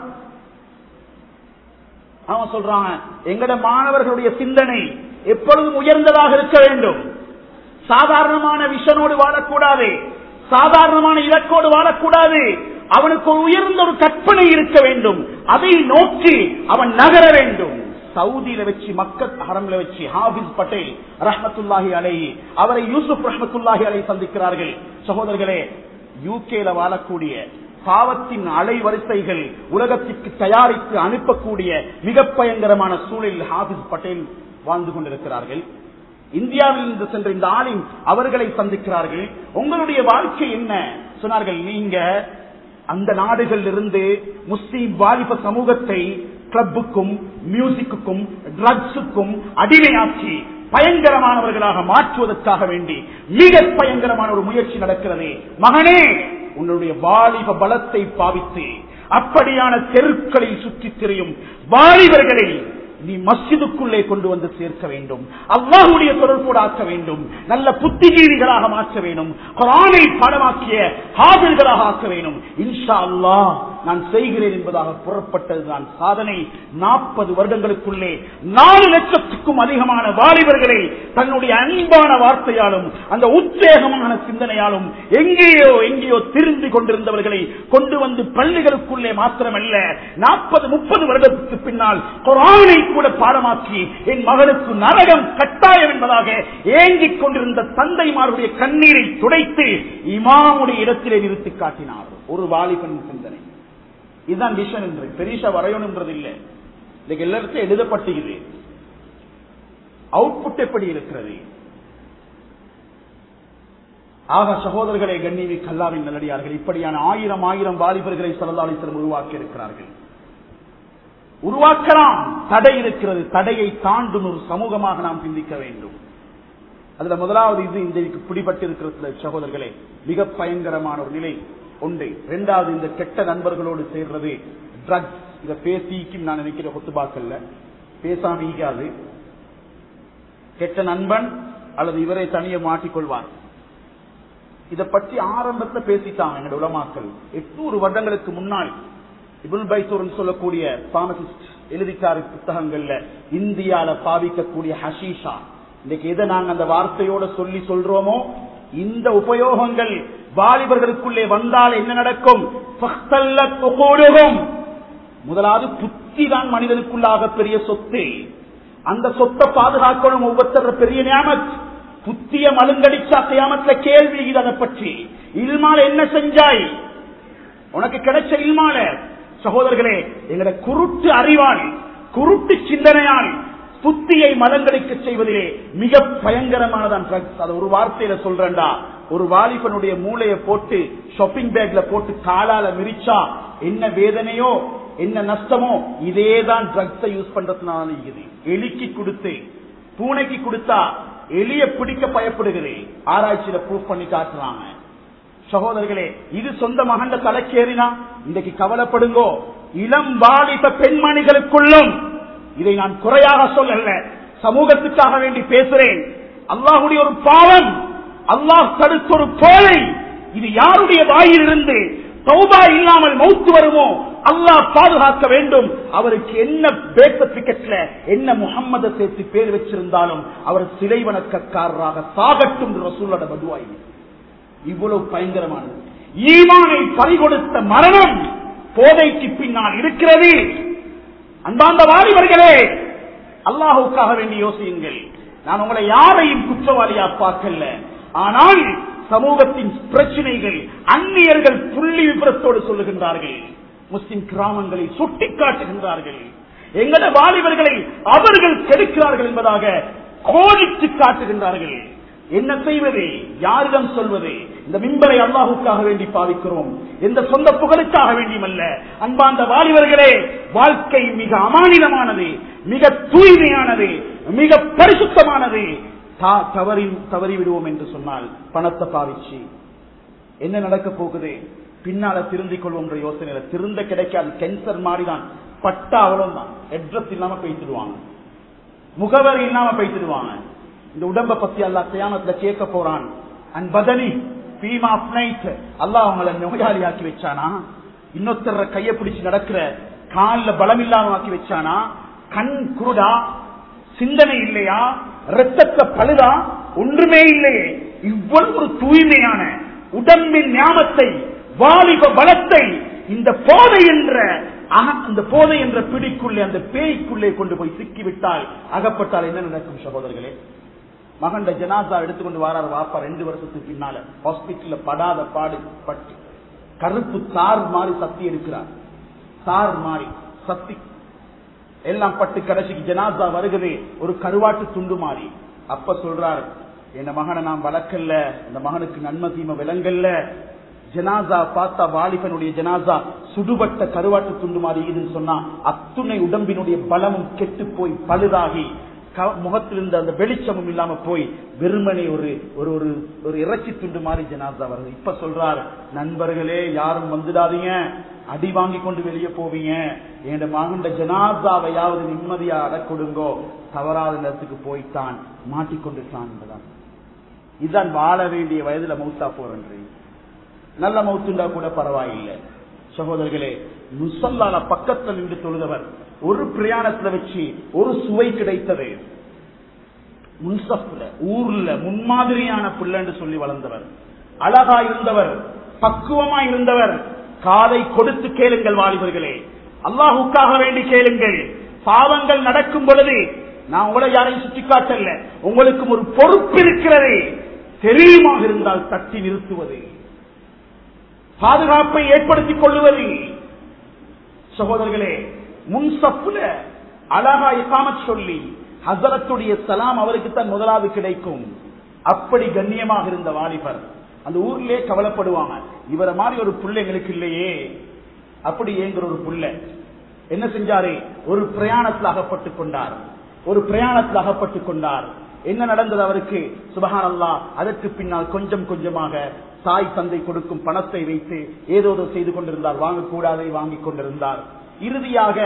Speaker 1: அவன் சொல்றாங்க எங்கட மாணவர்களுடைய சிந்தனை எப்பொழுதும் உயர்ந்ததாக இருக்க வேண்டும் சாதாரணமான விஷனோடு வாழக்கூடாது சாதாரணமான இலக்கோடு வாழக்கூடாது அவனுக்கு ஒரு உயர்ந்த ஒரு கற்பனை இருக்க வேண்டும் அதை நோக்கி அவன் நகர வேண்டும் சவுதியில வச்சு மக்கள் ஹரம்ல வச்சு ஹாபிஸ் பட்டேல் ரஹமத்துல்லாஹி அலை அவரை யூசுப் ரஹமத்துல்லாஹி அலை சந்திக்கிறார்கள் சகோதரர்களே யூகேல வாழக்கூடிய பாவத்தின் அலைவரிசைகள் உலகத்திற்கு தயாரித்து அனுப்பக்கூடிய மிக பயங்கரமான சூழலில் ஹாபிஸ் பட்டேல் வாழ்ந்து கொண்டிருக்கிறார்கள் இந்தியாவில் இருந்து சென்ற இந்த ஆளின் அவர்களை சந்திக்கிறார்கள் உங்களுடைய வாழ்க்கை என்ன சொன்னார்கள் நீங்க அந்த நாடுகளில் இருந்து முஸ்லீம் வாலிப சமூகத்தை கிளப்புக்கும் மியூசிக்குக்கும் ட்ரக்ஸுக்கும் அடிமையாக்கி பயங்கரமானவர்களாக மாற்றுவதற்காக வேண்டி மிக பயங்கரமான ஒரு முயற்சி நடக்கிறது மகனே உன்னுடைய வாலிப பலத்தை பாவித்து அப்படியான தெருக்களில் சுற்றித் திரியும் வாலிபர்களை நீ மஸ்ஜிதுக்குள்ளே கொண்டு வந்து சேர்க்க வேண்டும் அல்லாஹுடைய தொடர்போடு ஆக்க வேண்டும் நல்ல புத்திஜீவிகளாக மாற்ற வேண்டும் குரானை பாடமாக்கிய ஹாபில்களாக ஆக்க வேண்டும் இன்ஷா அல்லாஹ் நான் செய்கிறேன் என்பதாக புறப்பட்டது நான் சாதனை நாற்பது வருடங்களுக்குள்ளே நாலு லட்சத்துக்கும் அதிகமான வாலிபர்களை தன்னுடைய அன்பான வார்த்தையாலும் அந்த உத்வேகமான சிந்தனையாலும் எங்கேயோ எங்கேயோ திரிந்து கொண்டிருந்தவர்களை கொண்டு வந்து பள்ளிகளுக்குள்ளே மாத்திரமல்ல நாற்பது முப்பது வருடத்துக்கு பின்னால் குரானை கூட பாடமாக்கி என் மகனுக்கு நரகம் கட்டாயம் என்பதாக ஏங்கிக் கொண்டிருந்த தந்தைமாருடைய கண்ணீரை துடைத்து இமாமுடைய இடத்திலே நிறுத்தி காட்டினார் ஒரு வாலிபன் சிந்தனை இதுதான் விஷன் என்று பெரிசா வரையணுன்றது இல்லை இன்னைக்கு எல்லாத்தையும் எழுதப்பட்டுகிறது அவுட்புட் எப்படி இருக்கிறது ஆக சகோதரர்களே கண்ணிவி கல்லாவின் நல்லடியார்கள் இப்படியான ஆயிரம் ஆயிரம் வாலிபர்களை சரதாலிசரம் உருவாக்கி இருக்கிறார்கள் உருவாக்கலாம் தடை இருக்கிறது தடையை தாண்டும் ஒரு சமூகமாக நாம் சிந்திக்க வேண்டும் அதுல முதலாவது இது இன்றைக்கு பிடிபட்டிருக்கிறது சகோதரர்களே மிக பயங்கரமான ஒரு நிலை ஒன்று இரண்டாவது இந்த கெட்ட நண்பர்களோடு சேர்றது ட்ரக்ஸ் இத பேசிக்கும் நான் நினைக்கிற ஒத்துபாக்கல்ல பேசாம ஈகாது கெட்ட நண்பன் அல்லது இவரை தனியே மாட்டிக்கொள்வார் இத பற்றி ஆரம்பத்துல பேசிட்டாங்க எங்க உலமாக்கள் எட்நூறு வருடங்களுக்கு முன்னால் இபுல் பைசூர் சொல்லக்கூடிய பாமசிஸ்ட் எழுதிக்கார புத்தகங்கள்ல இந்தியால பாவிக்கக்கூடிய ஹஷீஷா இன்னைக்கு எதை நாங்க அந்த வார்த்தையோட சொல்லி சொல்றோமோ இந்த உபயோகங்கள் வாலிபர்களுக்குள்ளே வந்தால் என்ன நடக்கும் ஃபக்தல்லத் உகூலுஹும். முதலாவது புத்தி தான் மனிதனுக்குள்ளாக பெரிய சொத்து அந்த சொத்தை பாதுகாக்கணும் ஒவ்வொருத்தர் பெரிய நியாமத் புத்திய மலுங்கடிச்சா கியாமத்துல கேள்வி இது அதை பற்றி இல்மால என்ன செஞ்சாய் உனக்கு கிடைச்ச இல்மால சகோதரர்களே எங்கட குருட்டு அறிவால் குருட்டு சிந்தனையால் புத்தியை மலங்களுக்கு செய்வதிலே மிக பயங்கரமானதான் ட்ரக்ஸ் அதை ஒரு வார்த்தையில சொல்றேன்டா ஒரு வாலிபனுடைய மூளையை போட்டு ஷாப்பிங் பேக்ல போட்டு காலால மிரிச்சா என்ன வேதனையோ என்ன நஷ்டமோ இதேதான் ட்ரக்ஸை யூஸ் பண்றதுனால இருக்குது எலிக்கு கொடுத்து பூனைக்கு கொடுத்தா எலிய பிடிக்க பயப்படுகிறேன் ஆராய்ச்சியில ப்ரூவ் பண்ணி காட்டுறாங்க சகோதரர்களே இது சொந்த மகண்ட தலைக்கேறினா இன்றைக்கு கவலைப்படுங்கோ இளம் வாலிப பெண்மணிகளுக்குள்ளும் இதை நான் குறையாக சொல்லல சமூகத்துக்காக வேண்டி பேசுறேன் அல்லாஹுடைய ஒரு பாவம் அல்லாஹ் தடுத்த ஒரு கோலை இது யாருடைய வாயிலிருந்து தௌபா இல்லாமல் மௌத்து வருமோ அல்லாஹ் பாதுகாக்க வேண்டும் அவருக்கு என்ன பேர்த் சர்டிபிகேட்ல என்ன முகம்மத சேர்த்து பேர் வச்சிருந்தாலும் அவர் சிலை வணக்கக்காரராக சாகட்டும் என்று ரசூலோட பதுவாய் இவ்வளவு பயங்கரமானது ஈமானை பறிகொடுத்த மரணம் போதைக்கு பின்னால் இருக்கிறது அன்பாந்த வாலிபர்களே அல்லாஹுக்காக வேண்டி யோசியுங்கள் நான் உங்களை யாரையும் குற்றவாளியா பார்க்கல ஆனால் சமூகத்தின் பிரச்சனைகள் அந்நியர்கள் புள்ளி விபரத்தோடு சொல்லுகின்றார்கள் முஸ்லிம் கிராமங்களை சுட்டி காட்டுகின்றார்கள் எங்கள வாலிபர்களை அவர்கள் கெடுக்கிறார்கள் என்பதாக கோடிட்டு காட்டுகின்றார்கள் என்ன செய்வது யாரிடம் சொல்வது இந்த மிம்பரை அல்லாஹுக்காக வேண்டி பாவிக்கிறோம் எந்த சொந்த புகழுக்காக வேண்டியமல்ல அன்பாந்த வாலிபர்களே வாழ்க்கை மிக அமானிதமானது மிக தூய்மையானது மிக பரிசுத்தமானது தா- தவறி தவறி விடுவோம் என்று சொன்னால் பணத்தை பாவிச்சு என்ன நடக்க போகுது பின்னால திருந்திக் கொள்வோம் என்ற யோசனையில திருந்த கிடைக்காது கேன்சர் மாதிரிதான் பட்டா அவ்வளவுதான் அட்ரஸ் இல்லாம பேசிடுவாங்க முகவரி இல்லாம பேசிடுவாங்க இந்த உடம்ப பத்தி அல்லாஹ் கியாமத்துல கேட்க போறான் அண்ட் பதனி பீமா நைட் அல்லாஹ் அவங்கள நோயாளி ஆக்கி வச்சானா இன்னொருத்தர கைய பிடிச்சு நடக்கிற கால்ல பலம் இல்லாம ஆக்கி வச்சானா கண் குருடா சிந்தனை இல்லையா ரத்தத்தை பழுதா ஒன்றுமே இல்லையே இவ்வளவு ஒரு தூய்மையான உடம்பின் ஞாபத்தை வாலிப பலத்தை இந்த போதை என்ற அக- அந்த போதை என்ற பிடிக்குள்ளே அந்த பேய்க்குள்ளே கொண்டு போய் சிக்கிவிட்டால் அகப்பட்டால் என்ன நடக்கும் சகோதரர்களே மகண்ட ஜனாசா எடுத்துக்கொண்டு வாரார் வாப்பா ரெண்டு வருஷத்துக்கு பின்னால ஹாஸ்பிட்டல்ல படாத பாடு பட்டு கருப்பு தார் மாறி சத்தி எடுக்கிறார் தார் மாறி சத்தி எல்லாம் பட்டு கடைசிக்கு ஜனாசா வருகிறது ஒரு கருவாட்டு துண்டு மாறி அப்ப சொல்றார் என் மகனை நான் வளர்க்கல இந்த மகனுக்கு நன்மை தீமை விலங்கல்ல ஜனாசா பார்த்தா வாலிபனுடைய ஜனாசா சுடுபட்ட கருவாட்டு துண்டு மாறி இதுன்னு சொன்னா அத்துணை உடம்பினுடைய பலமும் கெட்டு போய் பழுதாகி க- முகத்தில் இருந்த அந்த வெளிச்சமும் இல்லாம போய் வெறுமனே ஒரு ஒரு ஒரு ஒரு இறைச்சி துண்டு மாதிரி ஜனாசா வருது இப்ப சொல்றார் நண்பர்களே யாரும் வந்துடாதீங்க அடி வாங்கி கொண்டு வெளியே போவீங்க என் மகண்ட ஜனாசாவையாவது நிம்மதியா அடக்கொடுங்கோ தவறாத இடத்துக்கு போய்த்தான் மாட்டிக்கொண்டுட்டான் என்பதான் இதுதான் வாழ வேண்டிய வயதுல மௌத்தா போறேன் நல்ல மௌத்துண்டா கூட பரவாயில்லை சகோதரர்களே முசல்லால பக்கத்தில் நின்று தொழுதவர் ஒரு பிரயாணத்துல வச்சு ஒரு சுவை கிடைத்தது முன்சப்ல ஊர்ல முன்மாதிரியான பிள்ளைன்னு சொல்லி வளர்ந்தவர் அழகா இருந்தவர் பக்குவமா இருந்தவர் காதை கொடுத்து கேளுங்கள் வாலிபர்களே அல்லாஹுக்காக வேண்டி கேளுங்கள் பாவங்கள் நடக்கும் பொழுது நான் உங்களை யாரையும் சுட்டிக்காட்டல உங்களுக்கும் ஒரு பொறுப்பு இருக்கிறது தெரியுமாக இருந்தால் தட்டி நிறுத்துவது பாதுகாப்பை ஏற்படுத்திக் கொள்ளுவது சகோதரர்களே முன்சப்புல அழகா இக்காமத் சொல்லி ஹசரத்துடைய சலாம் அவருக்கு தான் முதலாவது கிடைக்கும் அப்படி கண்ணியமாக இருந்த வாலிபர் அந்த ஊர்லயே கவலைப்படுவாங்க இவரை மாதிரி ஒரு புள்ள எங்களுக்கு இல்லையே அப்படி ஏங்குற ஒரு புள்ள என்ன செஞ்சாரு ஒரு பிரயாணத்தில் அகப்பட்டுக் கொண்டார் ஒரு பிரயாணத்தில் அகப்பட்டுக் கொண்டார் என்ன நடந்தது அவருக்கு சுபஹான் அல்லாஹ் அதற்கு பின்னால் கொஞ்சம் கொஞ்சமாக தாய் தந்தை கொடுக்கும் பணத்தை வைத்து ஏதோ ஏதோ செய்து கொண்டிருந்தார் வாங்கக்கூடாதை வாங்கிக் கொண்டிருந்தார் இறுதியாக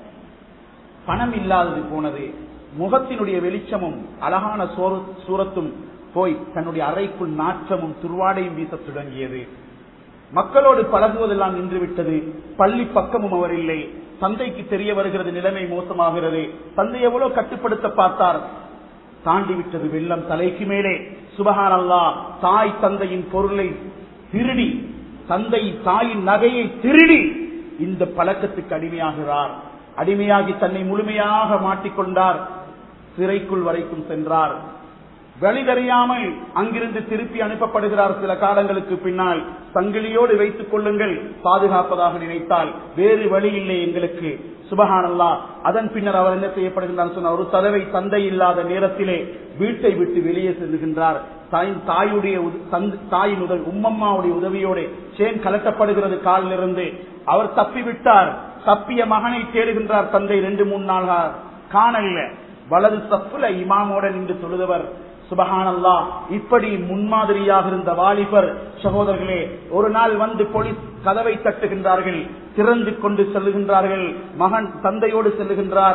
Speaker 1: பணம் இல்லாதது போனது முகத்தினுடைய வெளிச்சமும் அழகான சோறு- சூரத்தும் போய் தன்னுடைய அறைக்குள் நாற்றமும் துர்வாடையும் வீசத் தொடங்கியது மக்களோடு பழகுவதெல்லாம் நின்றுவிட்டது பள்ளி பக்கமும் அவர் இல்லை தந்தைக்கு தெரிய வருகிறது நிலைமை மோசமாகிறது தந்தை எவ்வளவு கட்டுப்படுத்த பார்த்தார் தாண்டி விட்டது வெள்ளம் தலைக்கு மேலே சுபஹான் அல்லாஹ் தாய் தந்தையின் பொருளை திருடி தந்தை தாயின் நகையை திருடி இந்த பழக்கத்துக்கு அடிமையாகிறார் அடிமையாகி தன்னை முழுமையாக மாட்டிக்கொண்டார் சிறைக்குள் வரைக்கும் சென்றார் வழி தெரியாமல் அங்கிருந்து திருப்பி அனுப்பப்படுகிறார் சில காலங்களுக்கு பின்னால் சங்கிலியோடு வைத்துக் கொள்ளுங்கள் பாதுகாப்பதாக நினைத்தால் வேறு வழி இல்லை எங்களுக்கு சுபஹானல்லா அதன் பின்னர் அவர் என்ன செய்யப்படுகின்றார் சொன்னார் ஒரு தடவை தந்தை இல்லாத நேரத்திலே வீட்டை விட்டு வெளியே செல்லுகின்றார் தாயின் தாயுடைய உத- தந்தை- தாயின் உதவி உம்மம்மாவுடைய உதவியோடு சேன் கலட்டப்படுகிறது காலிலிருந்து அவர் தப்பி விட்டார் தப்பிய மகனை தேடுகின்றார் தந்தை ரெண்டு மூணு நாளாக காணல வலது சப்புல இமாமோட நின்று தொழுதவர் சுபஹானல்லா இப்படி முன்மாதிரியாக இருந்த வாலிபர் சகோதரர்களே ஒரு நாள் வந்து போலீஸ் கதவை தட்டுகின்றார்கள் திறந்து கொண்டு செல்லுகின்றார்கள் மகன் தந்தையோடு செல்லுகின்றார்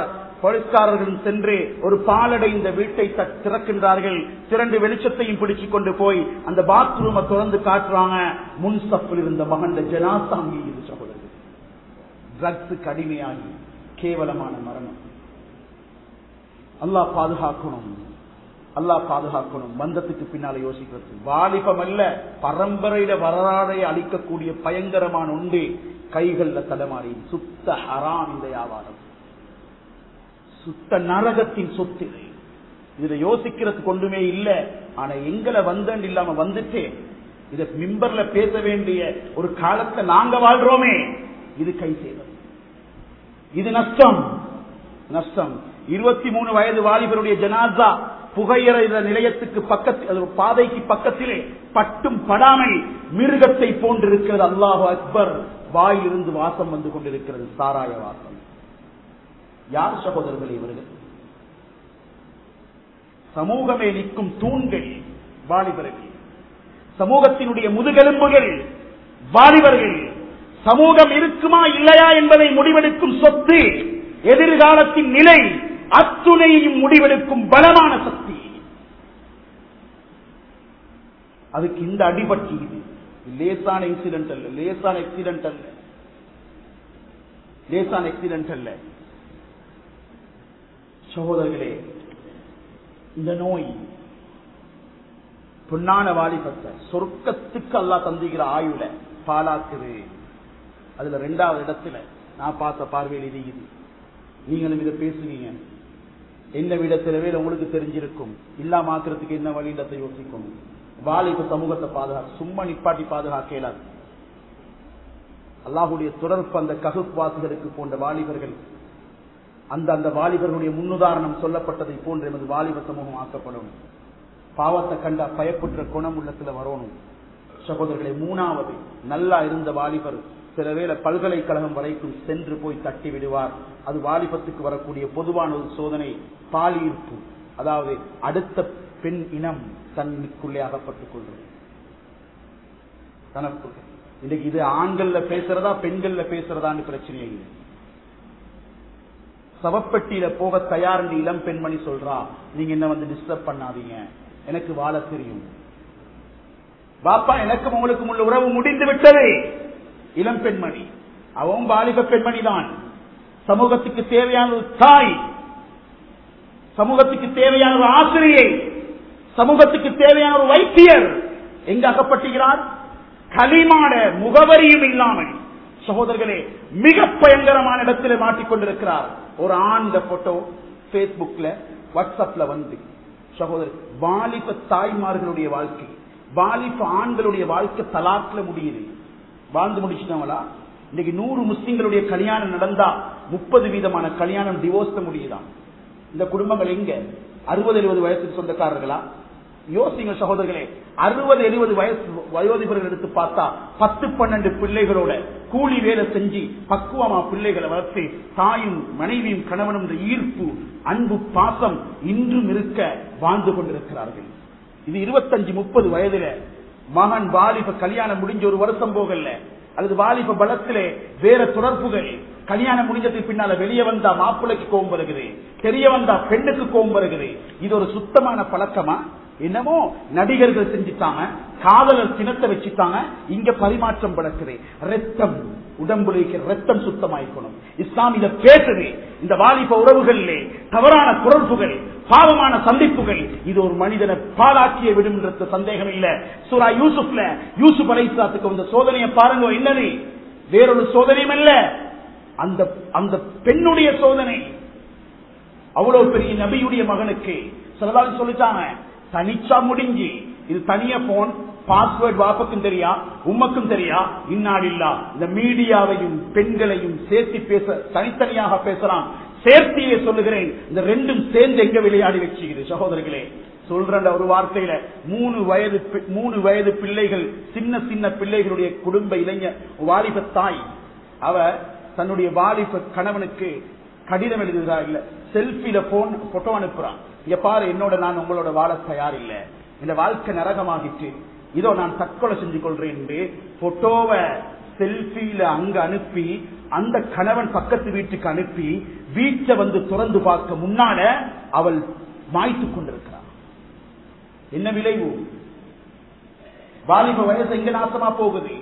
Speaker 1: போலீஸ்காரர்களும் சென்று ஒரு பாலடைந்த வீட்டை த- திறக்கின்றார்கள் திரண்டு வெளிச்சத்தையும் பிடிச்சுக் கொண்டு போய் அந்த பாத்ரூமை திறந்து காட்டுறாங்க முன் சப்பில் இருந்த மகன் ஜனாசா மீது சகோதரர் ட்ரக்ஸுக்கு அடிமையாகி கேவலமான மரணம் அல்லாஹ் பாதுகாக்கணும் அல்லாஹ் பாதுகாக்கணும் பந்தத்துக்கு பின்னால யோசிக்கிறது வாலிபம் அல்ல பரம்பரையில வரலாறை அளிக்கக்கூடிய பயங்கரமான உண்டு கைகள்ல தடமாறி சுத்த ஹராம் இந்த வியாபாரம் சுத்த நரகத்தின் சொத்து இது. இதுல யோசிக்கிறதுக்கு ஒன்றுமே இல்ல ஆனா எங்களை வந்தன் இல்லாம வந்துட்டேன் இத மிம்பர்ல பேச வேண்டிய ஒரு காலத்தை நாங்க வாழ்றோமே இது கை செய்வது இது நஷ்டம் நஷ்டம் இருபத்தி மூணு வயது வாலிபருடைய ஜனாசா புகையிற நிலையத்துக்கு பக்கத்தில் அது பாதைக்கு பக்கத்திலே பட்டும் படாமல் மிருகத்தை போன்றிருக்கிறது அல்லாஹு அக்பர் வாயிலிருந்து வாசம் வந்து கொண்டிருக்கிறது சாராய வாசம் யார் சகோதரர்கள் இவர்கள் சமூகமே நிற்கும் தூண்கள் வாலிபர்கள் சமூகத்தினுடைய முதுகெலும்புகள் வாலிபர்கள் சமூகம் இருக்குமா இல்லையா என்பதை முடிவெடுக்கும் சொத்து எதிர்காலத்தின் நிலை அத்துணையையும் முடிவெடுக்கும் பலமான சக்தி அதுக்கு இந்த அடிபட்டு இது லேசான இன்சிடென்ட் அல்ல லேசான ஆக்சிடென்ட் அல்ல லேசான ஆக்சிடென்ட் அல்ல சகோதரர்களே இந்த நோய் பொன்னான வாலிபத்தை சொர்க்கத்துக்கு அல்லா தந்துகிற ஆயுள பாலாக்குது அதுல ரெண்டாவது இடத்துல நான் பார்த்த பார்வையில் இது இது நீங்களும் இதை பேசுவீங்க என்ன விடத்திலவே உங்களுக்கு தெரிஞ்சிருக்கும் இல்லாம ஆக்குறதுக்கு என்ன வழியிடத்தை யோசிக்கணும் வாலிப சமூகத்தை பாதுகாக்க சும்மா நிப்பாட்டி பாதுகாக்க இயலாது அல்லாஹுடைய தொடர்பு அந்த ககுவாசிகளுக்கு போன்ற வாலிபர்கள் அந்த அந்த வாலிபர்களுடைய முன்னுதாரணம் சொல்லப்பட்டதை போன்று எமது வாலிப சமூகம் ஆக்கப்படும் பாவத்தை கண்டா பயப்புற்ற குணம் உள்ளத்துல வரணும் சகோதரர்களை மூணாவது நல்லா இருந்த வாலிபர் சில வேளை பல்கலைக்கழகம் வரைக்கும் சென்று போய் தட்டி விடுவார் அது வாலிபத்துக்கு வரக்கூடிய பொதுவான ஒரு சோதனை பாலியிருப்பு அதாவது அடுத்த பெண் இனம் தன்னுக்குள்ளே அகப்பட்டுக் கொள்வது தனக்குள்ள இன்னைக்கு இது ஆண்கள்ல பேசுறதா பெண்கள்ல பேசுறதான்னு பிரச்சனை இல்லை சவப்பெட்டியில போக தயார் இளம் பெண்மணி சொல்றா நீங்க என்ன வந்து டிஸ்டர்ப் பண்ணாதீங்க எனக்கு வாழ தெரியும் பாப்பா எனக்கும் உங்களுக்கும் உள்ள உறவு முடிந்து விட்டது இளம் பெண்மணி அவன் வாலிப பெண்மணி தான் சமூகத்துக்கு தேவையான ஒரு தாய் சமூகத்துக்கு தேவையான ஒரு ஆசிரியை சமூகத்துக்கு தேவையான ஒரு வைத்தியர் எங்க அகப்பட்டுகிறார் களிமாட முகவரியும் இல்லாமல் சகோதரர்களே மிக பயங்கரமான இடத்துல மாட்டிக்கொண்டிருக்கிறார் ஒரு ஆண் போட்டோ பேஸ்புக்ல வாட்ஸ்அப்ல வந்து சகோதரர் வாலிப தாய்மார்களுடைய வாழ்க்கை வாலிப ஆண்களுடைய வாழ்க்கை தலாக்ல முடியுது வாழ்ந்து முடிச்சிட்டாங்களா இன்னைக்கு நூறு முஸ்லிம்களுடைய கல்யாணம் நடந்தா முப்பது வீதமான கல்யாணம் டிவோர்ஸ் முடியுதான் இந்த குடும்பங்கள் எங்க அறுபது எழுபது வயசுக்கு சொந்தக்காரர்களா யோசிங்க சகோதரர்களே அறுபது எழுபது வயசு வயோதிபர்கள் எடுத்து பார்த்தா பத்து பன்னெண்டு பிள்ளைகளோட கூலி வேலை செஞ்சு பக்குவமா பிள்ளைகளை வளர்த்து தாயும் மனைவியும் கணவனும் என்ற ஈர்ப்பு அன்பு பாசம் இன்றும் இருக்க வாழ்ந்து கொண்டிருக்கிறார்கள் இது இருபத்தஞ்சு முப்பது வயதுல மகன் வாலிப கல்யாணம் முடிஞ்ச ஒரு வருஷம் போகல அல்லது வாலிப பலத்திலே வேற தொடர்புகள் கல்யாணம் முடிஞ்சதுக்கு பின்னால வெளியே வந்தா மாப்பிள்ளைக்கு கோபம் வருகிறது தெரிய வந்தா பெண்ணுக்கு கோபம் வருகிறது இது ஒரு சுத்தமான பழக்கமா என்னமோ நடிகர்கள் செஞ்சுட்டாங்க காதலர் சினத்தை வச்சுட்டாங்க இங்க பரிமாற்றம் படக்குது ரத்தம் உடம்புல இருக்கிற ரத்தம் சுத்தமாயிருக்கணும் இஸ்லாம் இத பேசுது இந்த வாலிப உறவுகளிலே தவறான குரல்புகள் பாவமான சந்திப்புகள் இது ஒரு மனிதனை பாலாக்கிய விடும் என்ற சந்தேகம் இல்ல சூரா யூசுப்ல யூசுப் அலைசாத்துக்கு வந்த சோதனையை பாருங்க என்னது வேறொரு சோதனையும் அல்ல அந்த அந்த பெண்ணுடைய சோதனை அவ்வளவு பெரிய நபியுடைய மகனுக்கு சிலதால் சொல்லிட்டாங்க தனிச்சா முடிஞ்சு இது தனியா போன் பாஸ்வேர்ட் வாப்பக்கும் தெரியா உமக்கும் தெரியா இன்னாடில்லா இந்த மீடியாவையும் பெண்களையும் சேர்த்து பேச தனித்தனியாக பேசலாம் சேர்த்தியே சொல்லுகிறேன் இந்த ரெண்டும் சேர்ந்து எங்க விளையாடி வச்சுக்குது சகோதரர்களே சொல்ற ஒரு வார்த்தையில மூணு வயது மூணு வயது பிள்ளைகள் சின்ன சின்ன பிள்ளைகளுடைய குடும்ப இளைஞர் வாலிப தாய் அவ தன்னுடைய வாலிப கணவனுக்கு கடிதம் எழுதுகிறா இல்ல செல்பியில போன் போட்டோ அனுப்புறான் இங்க பாரு என்னோட நான் உங்களோட வாழ தயார் இல்ல இந்த வாழ்க்கை நரகமாகிட்டு இதோ நான் தற்கொலை செஞ்சு கொள்றேன் என்று போட்டோவை செல்பியில அங்க அனுப்பி அந்த கணவன் பக்கத்து வீட்டுக்கு அனுப்பி வீட்டை வந்து திறந்து பார்க்க முன்னால அவள் மாய்த்துக் கொண்டிருக்கிறார் என்ன விளைவு வாலிப வயசு எங்க நாசமா போகுது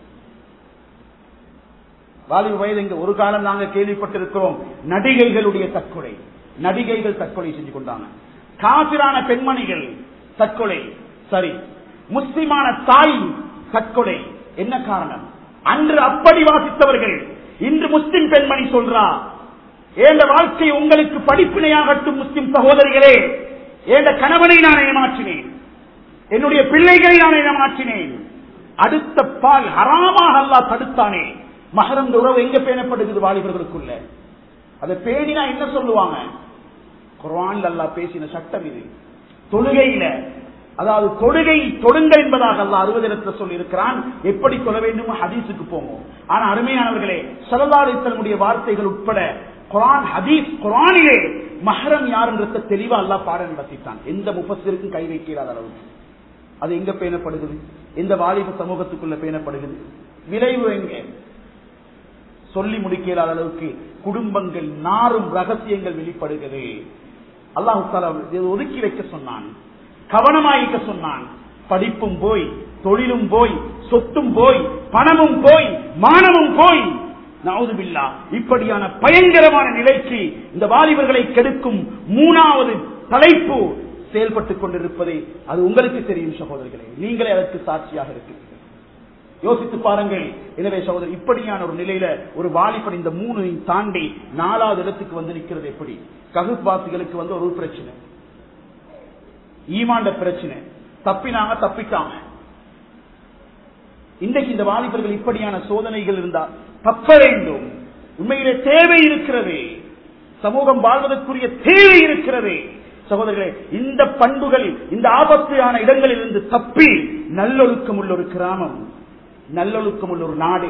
Speaker 1: வாலிப வயது எங்க ஒரு காலம் நாங்க கேள்விப்பட்டிருக்கிறோம் நடிகைகளுடைய தற்கொலை நடிகைகள் தற்கொலை செஞ்சு கொண்டாங்க காபிரான பெண்மணிகள் தற்கொலை சரி முஸ்லிமான தாய் தற்கொலை என்ன காரணம் அன்று அப்படி வாசித்தவர்கள் இன்று முஸ்லிம் பெண்மணி சொல்றா ஏண்ட வாழ்க்கை உங்களுக்கு படிப்பினையாகட்டும் முஸ்லிம் சகோதரிகளே ஏண்ட கணவனை நான் ஏமாற்றினேன் என்னுடைய பிள்ளைகளை நான் ஏமாற்றினேன் அடுத்த பால் ஹராமாக அல்லா தடுத்தானே மகரந்த உறவு எங்க பேணப்படுகிறது வாலிபர்களுக்குள்ள அதை பேணினா என்ன சொல்லுவாங்க குரான் அல்லா பேசின சட்டம் இது தொழுகையில அதாவது தொழுகை தொடுங்கள் என்பதாக அல்ல அறுபதினத்தில் சொல்லி இருக்கிறான் எப்படி சொல்ல வேண்டும் ஹதீஸுக்கு போவோம் ஆனா அருமையானவர்களே சலதாரித்தனுடைய வார்த்தைகள் உட்பட குரான் ஹதீஸ் குரானிலே மஹரம் யாருன்றத தெளிவா அல்லா பாடம் நடத்திட்டான் எந்த முப்பத்திற்கும் கை வைக்கிறார் அளவுக்கு அது எங்க பேணப்படுகிறது எந்த வாலிப சமூகத்துக்குள்ள பேணப்படுகிறது விளைவு எங்க சொல்லி முடிக்கிறார் அளவுக்கு குடும்பங்கள் நாரும் ரகசியங்கள் வெளிப்படுகிறது அல்லாஹு தாலா இதை ஒதுக்கி வைக்க சொன்னான் கவனமாயிக்க சொன்னான் படிப்பும் போய் தொழிலும் போய் சொத்தும் போய் பணமும் போய் மானமும் போய் நவுதுபில்லா இப்படியான பயங்கரமான நிலைக்கு இந்த வாலிபர்களை கெடுக்கும் மூணாவது தலைப்பு செயல்பட்டுக் கொண்டிருப்பதை அது உங்களுக்கு தெரியும் சகோதரர்களே நீங்களே அதற்கு சாட்சியாக இருக்கிறீர்கள் யோசித்து பாருங்கள் எனவே சகோதரர் இப்படியான ஒரு நிலையில ஒரு வாலிபன் இந்த மூணையும் தாண்டி நாலாவது இடத்துக்கு வந்து நிற்கிறது எப்படி ககுபாசிகளுக்கு வந்து ஒரு பிரச்சனை ஈமாண்ட பிரச்சனை தப்பினாங்க தப்பிட்டாங்க இன்றைக்கு இந்த வாலிபர்கள் இப்படியான சோதனைகள் இருந்தா தப்ப வேண்டும் உண்மையிலே தேவை இருக்கிறது சமூகம் வாழ்வதற்குரிய தேவை இருக்கிறது சகோதரர்களே இந்த பண்புகள் இந்த ஆபத்தான இடங்களில் இருந்து தப்பி நல்லொழுக்கம் உள்ள ஒரு கிராமம் நல்லொழுக்கம் உள்ள ஒரு நாடு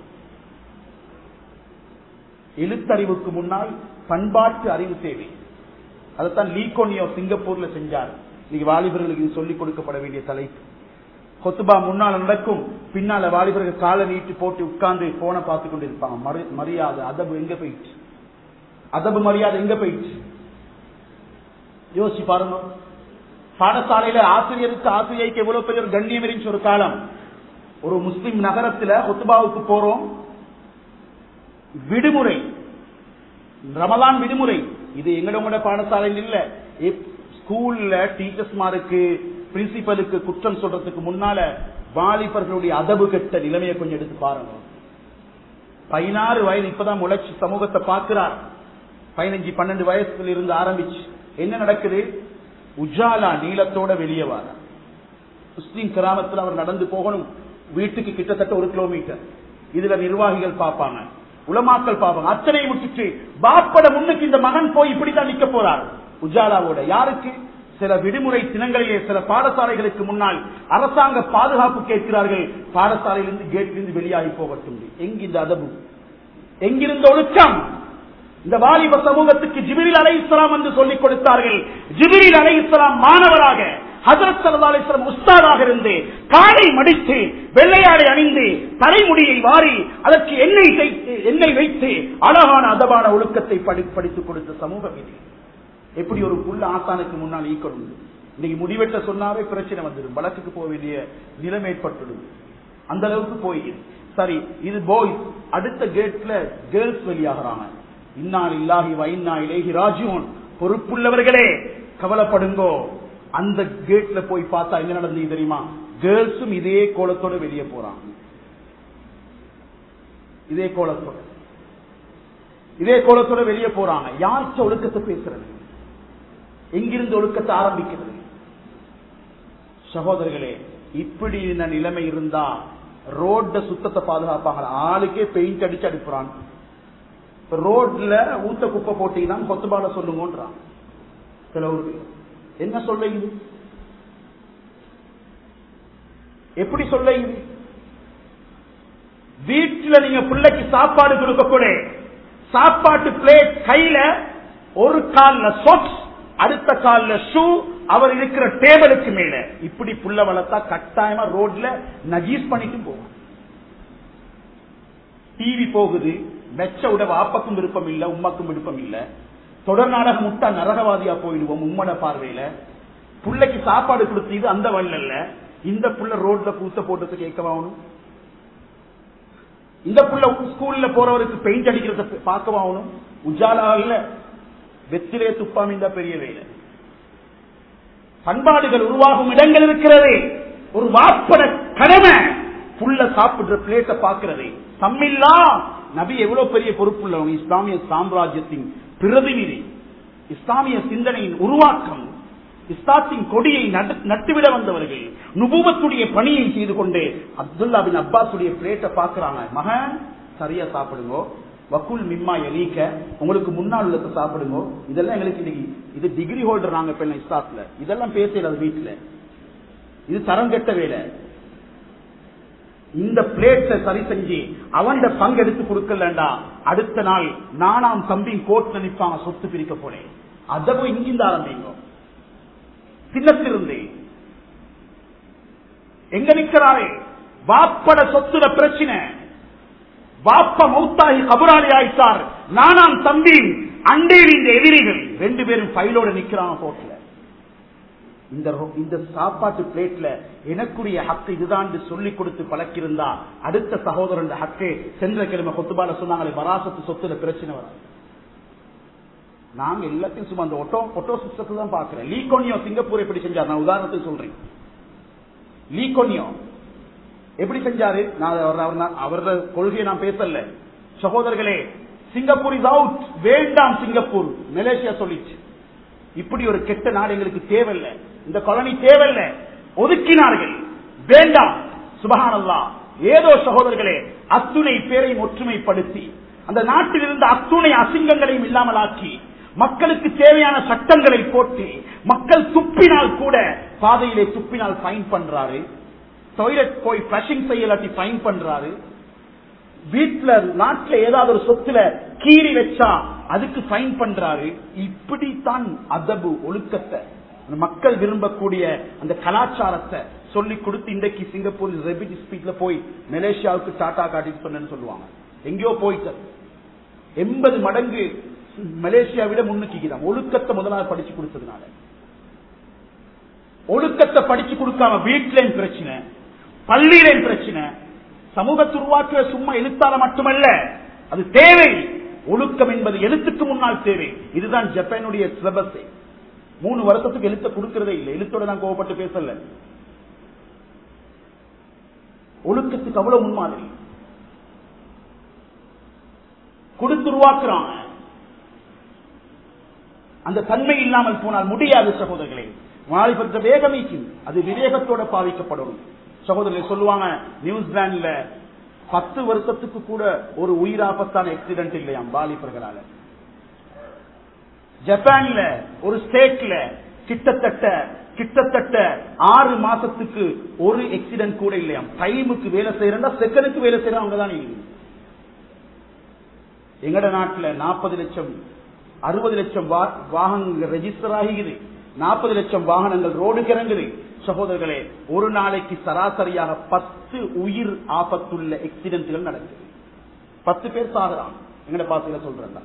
Speaker 1: எழுத்தறிவுக்கு முன்னால் பண்பாட்டு அறிவு தேவை அதைத்தான் லீகோனியோ சிங்கப்பூர்ல செஞ்சார் இன்னைக்கு வாலிபர்களுக்கு இது சொல்லிக் கொடுக்கப்பட வேண்டிய தலைப்பு கொத்துபா முன்னால நடக்கும் பின்னால வாலிபர்கள் காலை நீட்டி போட்டு உட்கார்ந்து போன பார்த்து கொண்டு இருப்பாங்க மரி- மரியாதை அதபு எங்க போயிட்டு அதபு மரியாதை எங்க போயிட்டு யோசிச்சு பாருங்க பாடசாலையில ஆசிரியருக்கு ஆசிரியருக்கு எவ்வளவு பெரிய ஒரு கண்ணியம் இருந்துச்சு ஒரு காலம் ஒரு முஸ்லிம் நகரத்துல கொத்துபாவுக்கு போறோம் விடுமுறை ரமலான் விடுமுறை இது எங்களோட பாடசாலையில் இல்ல எப்- ஸ்கூல்ல டீச்சர்ஸ்மாருக்கு பிரின்சிபலுக்கு குற்றம் சொல்றதுக்கு முன்னால வாலிபர்களுடைய அதபு கெட்ட நிலைமையை கொஞ்சம் எடுத்து பாருங்க பதினாறு வயது இப்பதான் முளைச்சு சமூகத்தை பார்க்கிறார் பதினஞ்சு பன்னெண்டு வயசுல இருந்து ஆரம்பிச்சு என்ன நடக்குது உஜாலா நீளத்தோட வெளியே வர முஸ்லீம் கிராமத்தில் அவர் நடந்து போகணும் வீட்டுக்கு கிட்டத்தட்ட ஒரு கிலோமீட்டர் இதுல நிர்வாகிகள் பார்ப்பாங்க உலமாக்கள் பார்ப்பாங்க அத்தனை விட்டுட்டு பாப்பட முன்னுக்கு இந்த மகன் போய் இப்படித்தான் நிக்க போறார் உஜாலாவோட யாருக்கு சில விடுமுறை தினங்களிலே சில பாடசாலைகளுக்கு முன்னால் அரசாங்க பாதுகாப்பு கேட்கிறார்கள் பாடசாலையிலிருந்து கேட்டிலிருந்து வெளியாகி போகட்டும் எங்க இந்த அதபு எங்கிருந்த ஒழுக்கம் இந்த வாலிப சமூகத்துக்கு ஜிபிரில் அலை இஸ்லாம் என்று சொல்லிக் கொடுத்தார்கள் ஜிபிரில் அலை இஸ்லாம் மாணவராக ஹசரத் சல்லா அலிஸ்லாம் உஸ்தாதாக இருந்து காலை மடித்து வெள்ளையாடை அணிந்து தலைமுடியை வாரி அதற்கு எண்ணெய் தேய்த்து எண்ணெய் வைத்து அழகான அதபான ஒழுக்கத்தை படி- படித்துக் கொடுத்த சமூகம் இது எப்படி ஒரு புள்ள ஆசானுக்கு முன்னால் ஈக்கணும் இன்னைக்கு முடிவெட்ட சொன்னாவே பிரச்சனை வந்துடும் வழக்குக்கு போக வேண்டிய நிலைமை ஏற்பட்டுடும் அந்த அளவுக்கு போயிடுது சரி இது பாய்ஸ் அடுத்த கேட்ல கேர்ள்ஸ் வெளியாகிறாங்க இன்னால் இல்லாஹி வைன்னா இலேஹி ராஜுவன் பொறுப்புள்ளவர்களே கவலைப்படுங்கோ அந்த கேட்ல போய் பார்த்தா என்ன நடந்தது தெரியுமா கேர்ள்ஸும் இதே கோலத்தோட வெளியே போறாங்க இதே கோலத்தோட இதே கோலத்தோட வெளியே போறாங்க யார்கிட்ட ஒழுக்கத்தை பேசுறது எங்கிருந்து ஒழுக்கத்தை ஆரம்பிக்கிறது சகோதரர்களே இப்படி இந்த நிலைமை இருந்தா ரோட்ல சுத்தத்தை பாதுகாப்பாங்களா ஆளுக்கே பெயிண்ட் அடிச்சு அடிப்புறான் இப்ப ரோட்ல ஊத்த குப்பை போட்டீங்கன்னா கொத்துபால சொல்லுங்கன்றான் சில ஊருக்கு என்ன சொல்ல இது எப்படி சொல்ல இது வீட்டுல நீங்க பிள்ளைக்கு சாப்பாடு கொடுக்க கூட சாப்பாட்டு பிளேட் கையில ஒரு கால்ல சொக்ஸ் அடுத்த கால்ல ஷூ அவர் இருக்கிற டேபிளுக்கு மேல இப்படி புள்ள வளர்த்தா கட்டாயமா ரோட்ல நஜீஸ் பண்ணிட்டு போவான் டிவி போகுது மெச்ச விட வாப்பக்கும் விருப்பம் இல்ல உம்மக்கும் விருப்பம் இல்ல தொடர் நாடகம் விட்டா நரகவாதியா போயிடுவோம் உம்மட பார்வையில புள்ளைக்கு சாப்பாடு கொடுத்தது அந்த வள்ளல்ல இந்த புள்ள ரோட்ல பூத்த போட்டது கேட்கவாகணும் இந்த புள்ள ஸ்கூல்ல போறவருக்கு பெயிண்ட் அடிக்கிறத பார்க்கவாகணும் உஜாலா இல்ல வெத்திலே துப்பாமி இந்த பெரிய வேலை பண்பாடுகள் உருவாகும் இடங்கள் இருக்கிறது ஒரு வாப்பட கடமை புள்ள சாப்பிடுற பிளேட்டை பார்க்கிறது தம்மில்லா நபி எவ்வளவு பெரிய பொறுப்புள்ளவங்க இஸ்லாமிய சாம்ராஜ்யத்தின் பிரதிநிதி இஸ்லாமிய சிந்தனையின் உருவாக்கம் இஸ்லாத்தின் கொடியை நட்டு- நட்டுவிட வந்தவர்கள் நுபுவத்துடைய பணியை செய்து கொண்டு அப்துல்லா பின் அப்பாஸுடைய பிளேட்டை பார்க்கறாங்க மகன் சரியா சாப்பிடுங்க வக்குல் மிம்மா எலீக்க உங்களுக்கு முன்னால் உள்ளதை சாப்பிடுங்க இதெல்லாம் எங்களுக்கு இன்னைக்கு இது டிகிரி ஹோல்டர் நாங்க இப்ப இஸ்லாத்துல இதெல்லாம் பேசல அது வீட்டுல இது தரம் கெட்ட வேலை இந்த பிளேட்டை சரி செஞ்சு அவன் பங்கு எடுத்து கொடுக்கலண்டா அடுத்த நாள் நானாம் தம்பி கோர்ட்ல நிப்பாங்க சொத்து பிரிக்க போனேன் அதவும் இங்கிருந்து ஆரம்பிங்க சின்னத்திலிருந்து எங்க நிக்கிறாரே வாப்பட சொத்துல பிரச்சனை வாப்ப மௌத்தாகி கபராளி ஆயிட்டார் நானாம் தம்பி அண்டையில் இந்த எதிரிகள் ரெண்டு பேரும் ஃபைலோட நிக்கிறாங்க கோர்ட்ல இந்த ரொ- இந்த சாப்பாட்டு பிளேட்ல எனக்குரிய ஹக்கு இதுதான் சொல்லி கொடுத்து பழக்கிருந்தா அடுத்த சகோதரன் ஹக்கு சென்ற கிழமை கொத்துபால சொன்னாங்களே வராசத்து சொத்துல பிரச்சனை வரும் நாங்க எல்லாத்தையும் சும்மா அந்த ஒட்டோ ஒட்டோ சிஸ்டத்தை தான் பாக்குறேன் லீகோனியோ சிங்கப்பூர் எப்படி செஞ்சார் நான் உதாரணத்துக்கு சொல்றேன் லீகோனியோ எப்படி செஞ்சாரு நான் அவர் அவர் அவரது கொள்கையை நான் பேசல சகோதரர்களே சிங்கப்பூர் இஸ் அவுட் வேண்டாம் சிங்கப்பூர் மலேசியா சொல்லிச்சு இப்படி ஒரு கெட்ட நாடு எங்களுக்கு தேவையில்லை இந்த காலனி தேவையில்லை ஒதுக்கினார்கள் வேண்டாம் சுபஹானல்லா ஏதோ சகோதரர்களே அத்துணை பேரையும் ஒற்றுமைப்படுத்தி அந்த நாட்டில் இருந்த அத்துணை அசிங்கங்களையும் இல்லாமலாக்கி மக்களுக்கு தேவையான சட்டங்களை போட்டு மக்கள் துப்பினால் கூட பாதையிலே துப்பினால் ஃபைன் பண்றாரு டாய்லெட் போய் பிளஷிங் செய்யலாட்டி ஃபைன் பண்றாரு வீட்டுல நாட்டுல ஏதாவது ஒரு சொத்துல கீறி வச்சா அதுக்கு ஃபைன் பண்றாரு இப்படித்தான் அதபு ஒழுக்கத்தை அந்த மக்கள் விரும்பக்கூடிய அந்த கலாச்சாரத்தை சொல்லி கொடுத்து இன்றைக்கு சிங்கப்பூர் ரெபிட் ஸ்பீட்ல போய் மலேசியாவுக்கு டாடா காட்டிட்டு சொன்னேன்னு சொல்லுவாங்க எங்கேயோ போயிட்டு எண்பது மடங்கு மலேசியா விட முன்னுக்கிதான் ஒழுக்கத்தை முதலாவது படிச்சு கொடுத்ததுனால ஒழுக்கத்தை படிச்சு கொடுக்காம வீட்டிலேயும் பிரச்சனை பள்ளியிலேயும் பிரச்சனை சமூகத்தை உருவாக்குற சும்மா எழுத்தால மட்டுமல்ல அது தேவை ஒழுக்கம் என்பது எழுத்துக்கு முன்னால் தேவை இதுதான் ஜப்பானுடைய சிலபஸ் மூணு வருஷத்துக்கு எழுத்த கொடுக்கிறதே இல்லை எழுத்தோட நான் கோவப்பட்டு பேசல ஒழுக்கத்துக்கு அவ்வளவு முன்மாதிரி கொடுத்து உருவாக்குறாங்க அந்த தன்மை இல்லாமல் போனால் முடியாது சகோதரர்களே வாலிபற்ற வேகமைக்கும் அது விவேகத்தோட பாவிக்கப்படும் சகோதரர்கள் சொல்லுவாங்க நியூசிலாந்துல பத்து வருஷத்துக்கு கூட ஒரு உயிராபத்தான ஆக்சிடென்ட் இல்லையாம் வாலிபர்களால ஜப்பான்ல ஒரு ஸ்டேட்ல கிட்டத்தட்ட கிட்டத்தட்ட ஆறு மாசத்துக்கு ஒரு ஆக்சிடென்ட் கூட இல்லையாம் டைமுக்கு வேலை செய்யறா செகண்டுக்கு வேலை செய்யறவங்க தான் எங்கட நாட்டுல நாற்பது லட்சம் அறுபது லட்சம் வா- வாகனங்கள் ரெஜிஸ்டர் ஆகிறது நாற்பது லட்சம் வாகனங்கள் ரோடுக்கு இறங்குது சகோதரர்களே ஒரு நாளைக்கு சராசரியாக பத்து உயிர் ஆபத்துள்ள ஆக்சிடென்ட்கள் நடக்குது பத்து பேர் சாகுறான் எங்கட பாசையில சொல்றேன்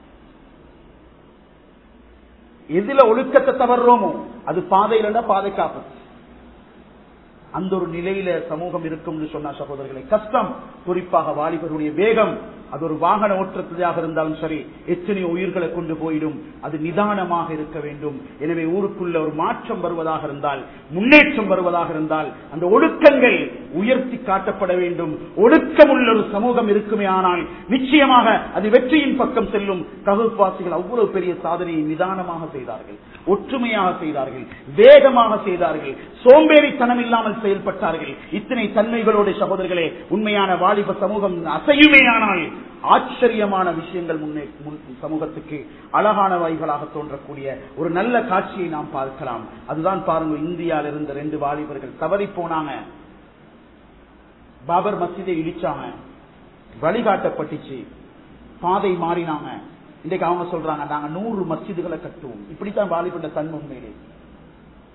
Speaker 1: எதுல ஒழுக்கத்தை தவறுறோமோ அது பாதையில பாதைக்கு ஆபத்து அந்த ஒரு நிலையில சமூகம் இருக்கும் சொன்னா சகோதரர்களை கஷ்டம் குறிப்பாக வாலிபருடைய வேகம் அது ஒரு வாகன ஓட்டத்திலாக இருந்தாலும் சரி எத்தனையோ உயிர்களை கொண்டு போயிடும் அது நிதானமாக இருக்க வேண்டும் எனவே ஊருக்குள்ள ஒரு மாற்றம் வருவதாக இருந்தால் முன்னேற்றம் வருவதாக இருந்தால் அந்த ஒழுக்கங்கள் உயர்த்தி காட்டப்பட வேண்டும் ஒழுக்கமுள்ள ஒரு சமூகம் இருக்குமே ஆனால் நிச்சயமாக அது வெற்றியின் பக்கம் செல்லும் தகுப்பாசிகள் அவ்வளவு பெரிய சாதனையை நிதானமாக செய்தார்கள் ஒற்றுமையாக செய்தார்கள் வேகமாக செய்தார்கள் சோம்பேறித்தனம் இல்லாமல் செயல்பட்டார்கள் இத்தனை தன்மைகளோடு சகோதரர்களே உண்மையான வாலிப சமூகம் அசையுமேயானால் ஆச்சரியமான விஷயங்கள் முன்னே முன் சமூகத்துக்கு அழகான வைகளாக தோன்றக்கூடிய ஒரு நல்ல காட்சியை நாம் பார்க்கலாம் அதுதான் பாருங்க இந்தியாவில் இருந்த ரெண்டு வாலிபர்கள் தவறி போனாங்க பாபர் மசீதை இடிச்சாங்க வழிகாட்டப்பட்டுச்சு பாதை மாறினாங்க இன்னைக்கு அவங்க சொல்றாங்க நாங்க நூறு மஸ்ஜிதுகளை கட்டுவோம் இப்படித்தான் வாலிபட்ட தன்மை உண்மையிலே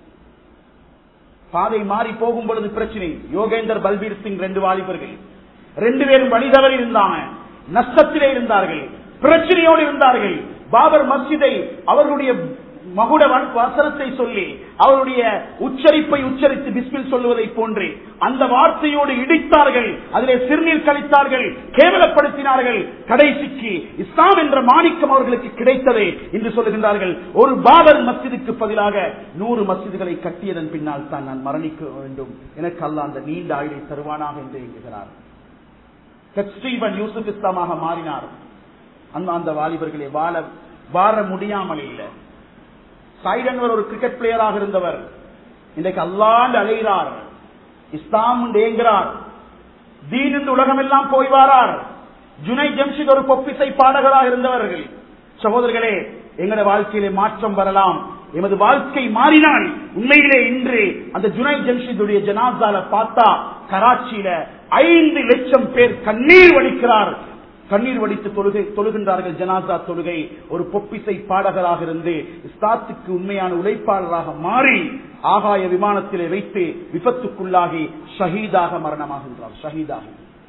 Speaker 1: பாதை மாறி போகும் பொழுது பிரச்சனை யோகேந்தர் பல்பீர் சிங் ரெண்டு வாலிபர்கள் ரெண்டு பேரும் வழிதவறி இருந்தாங்க நஷ்டத்திலே இருந்தார்கள் பிரச்சனையோடு இருந்தார்கள் பாபர் மஸ்ஜிதை அவர்களுடைய மகுட வ- வசனத்தை சொல்லி அவருடைய உச்சரிப்பை உச்சரித்து பிஸ்மில் சொல்லுவதை போன்று அந்த வார்த்தையோடு இடித்தார்கள் அதிலே சிறுநீர் கழித்தார்கள் கேவலப்படுத்தினார்கள் கடைசிக்கு இஸ்லாம் என்ற மாணிக்கம் அவர்களுக்கு கிடைத்ததே என்று சொல்லுகின்றார்கள் ஒரு பாபர் மஸ்ஜிதுக்கு பதிலாக நூறு மஸ்ஜிதுகளை கட்டியதன் பின்னால் தான் நான் மரணிக்க வேண்டும் எனக்கு அல்ல அந்த நீண்ட ஆயுளை தருவானாக என்று எண்ணுகிறார் ஸ்டீவன் யூசுப் இஸ்லாமாக மாறினார் அந்த அந்த வாலிபர்களை வாழ வாழ முடியாமல் இல்லை சைட் என்பவர் ஒரு கிரிக்கெட் பிளேயராக இருந்தவர் இன்றைக்கு அல்லாண்டு அலைகிறார் இஸ்லாம் ஏங்குகிறார் தீன் என்று உலகமெல்லாம் போய் வாரார் ஜுனை ஜம்ஷித் ஒரு பொப்பிசை பாடகராக இருந்தவர்கள் சகோதரர்களே எங்களோட வாழ்க்கையிலே மாற்றம் வரலாம் எமது வாழ்க்கை மாறினால் உண்மையிலே இன்று அந்த ஜுனை ஜம்ஷிதுடைய ஜனாசால பார்த்தா கராச்சியில ஐந்து லட்சம் பேர் கண்ணீர் வடிக்கிறார் கண்ணீர் வடித்து தொழுகை தொழுகின்றார்கள் ஜனாசா தொழுகை ஒரு பொப்பிசை பாடகராக இருந்து இஸ்லாத்துக்கு உண்மையான உழைப்பாளராக மாறி ஆகாய விமானத்திலே வைத்து விபத்துக்குள்ளாகி ஷஹீதாக மரணமாகின்றார் ஷஹீதாக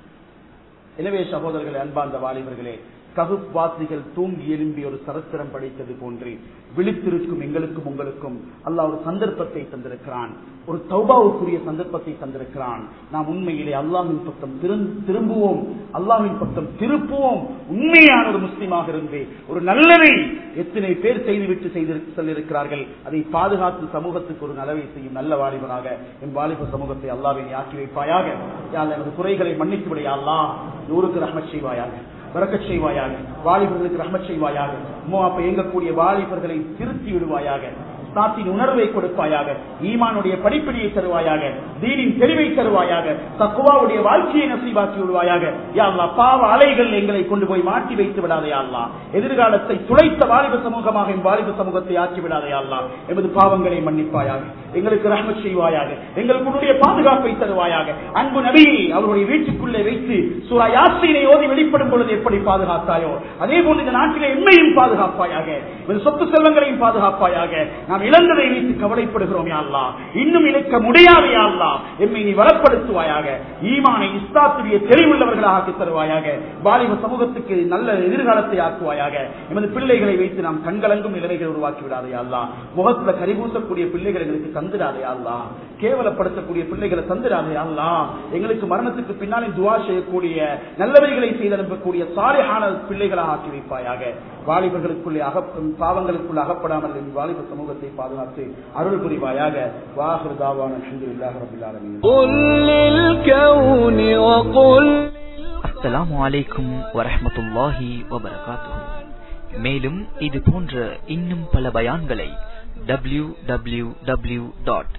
Speaker 1: எனவே சகோதரர்களே அன்பார்ந்த வாலிபர்களே ககுப் வாசிகள் தூங்கி எழும்பி ஒரு சரித்திரம் படைத்தது போன்று விழித்திருக்கும் எங்களுக்கும் உங்களுக்கும் அல்லாஹ் ஒரு சந்தர்ப்பத்தை தந்திருக்கிறான் ஒரு தௌபாவுக்குரிய சந்தர்ப்பத்தை தந்திருக்கிறான் நாம் உண்மையிலே அல்லாஹின் பக்கம் திரும்- திரும்புவோம் அல்லாஹின் பக்கம் திருப்புவோம் உண்மையான ஒரு முஸ்லீமாக இருந்து ஒரு நல்லதை எத்தனை பேர் செய்துவிட்டு செய்து செல்லிருக்கிறார்கள் அதை பாதுகாத்து சமூகத்துக்கு ஒரு நலவை செய்யும் நல்ல வாலிபனாக என் வாலிப சமூகத்தை அல்லாவின் ஆக்கி வைப்பாயாக யா அல்லாஹ் எனது குறைகளை மன்னித்து விடைய அல்லாஹ் நூறுக்கு ரஹ்மத் செய்வாயாக வரக்கச் செய்வாயாக வாலிபர்களுக்கு ரஹ்மத் செய்வாயாக அப்ப இயங்கக்கூடிய வாலிபர்களை திருத்தி விடுவாயாக இஸ்லாத்தின் உணர்வை கொடுப்பாயாக ஈமானுடைய படிப்பினையை தருவாயாக தீனின் தெளிவை தருவாயாக தக்குவாவுடைய வாழ்க்கையை நசீவாக்கி விடுவாயாக யா அல்லாஹ் பாவ அலைகள் எங்களை கொண்டு போய் மாட்டி வைத்து விடாதே யா அல்லாஹ் எதிர்காலத்தை துளைத்த வாலிப சமூகமாக என் வாலிப சமூகத்தை ஆக்கி விடாதே யா அல்லாஹ் எமது பாவங்களை மன்னிப்பாயாக எங்களுக்கு ரஹ்மத் செய்வாயாக எங்களுக்கு உன்னுடைய பாதுகாப்பை தருவாயாக அன்பு நபி அவருடைய வீட்டுக்குள்ளே வைத்து சூரா யாசீனை ஓதி வெளிப்படும் பொழுது எப்படி பாதுகாத்தாயோ அதே போன்று இந்த நாட்டிலே எம்மையும் பாதுகாப்பாயாக எமது சொத்து செல்வங்களையும் பாதுகாப்பாயாக நாம் இழந்ததை வைத்து கவலைப்படுகிறோம் யா அல்லாஹ் இன்னும் இழக்க முடியாது யா அல்லாஹ் எம்மை நீ வளப்படுத்துவாயாக ஈமானை இஸ்லாத்துடைய தெளிவுள்ளவர்களாக ஆக்கி தருவாயாக வாலிப சமூகத்துக்கு நல்ல எதிர்காலத்தை ஆக்குவாயாக எமது பிள்ளைகளை வைத்து நாம் கண்கலங்கும் நிலைமைகளை உருவாக்கி விடாதே அல்லா முகத்துல கரிபூசக்கூடிய பிள்ளைகள் எங்களுக்கு தந்துடாதே அல்லா கேவலப்படுத்தக்கூடிய பிள்ளைகளை தந்துடாதே அல்லா எங்களுக்கு மரணத்துக்கு பின்னாலே துவா செய்யக்கூடிய நல்லவைகளை செய்து அனுப்பக்கூடிய சாலையான பிள்ளைகளாக ஆக்கி வைப்பாயாக வாலிபர்களுக்குள்ளே அக பாவங்களுக்குள் அகப்படாமல் என் வாலிப சமூகத்தை பாதுகாத்து அருள் புரிவாயாக வாஹர் தாவான அல்ஹம்துலில்லாஹி ரப்பில் ஆலமீன்
Speaker 2: قل للكون وقل
Speaker 3: அஸ்ஸலாமு அலைக்கும் வரஹ்மத்துல்லாஹி வபரகாத்துஹு மேலும் இது போன்ற இன்னும் பல பயான்களை டபிள்யூ டபிள்யூ டபிள்யூ டாட்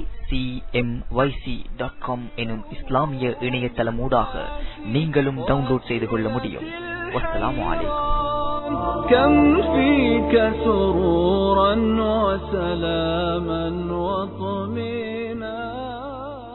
Speaker 3: எனும் இஸ்லாமிய இணையதளமூடாக நீங்களும் டவுன்லோட் செய்து கொள்ள முடியும் வஸ்ஸலாமு அலைக்கும்
Speaker 2: كم فيك سرورا وسلاما وطمئنا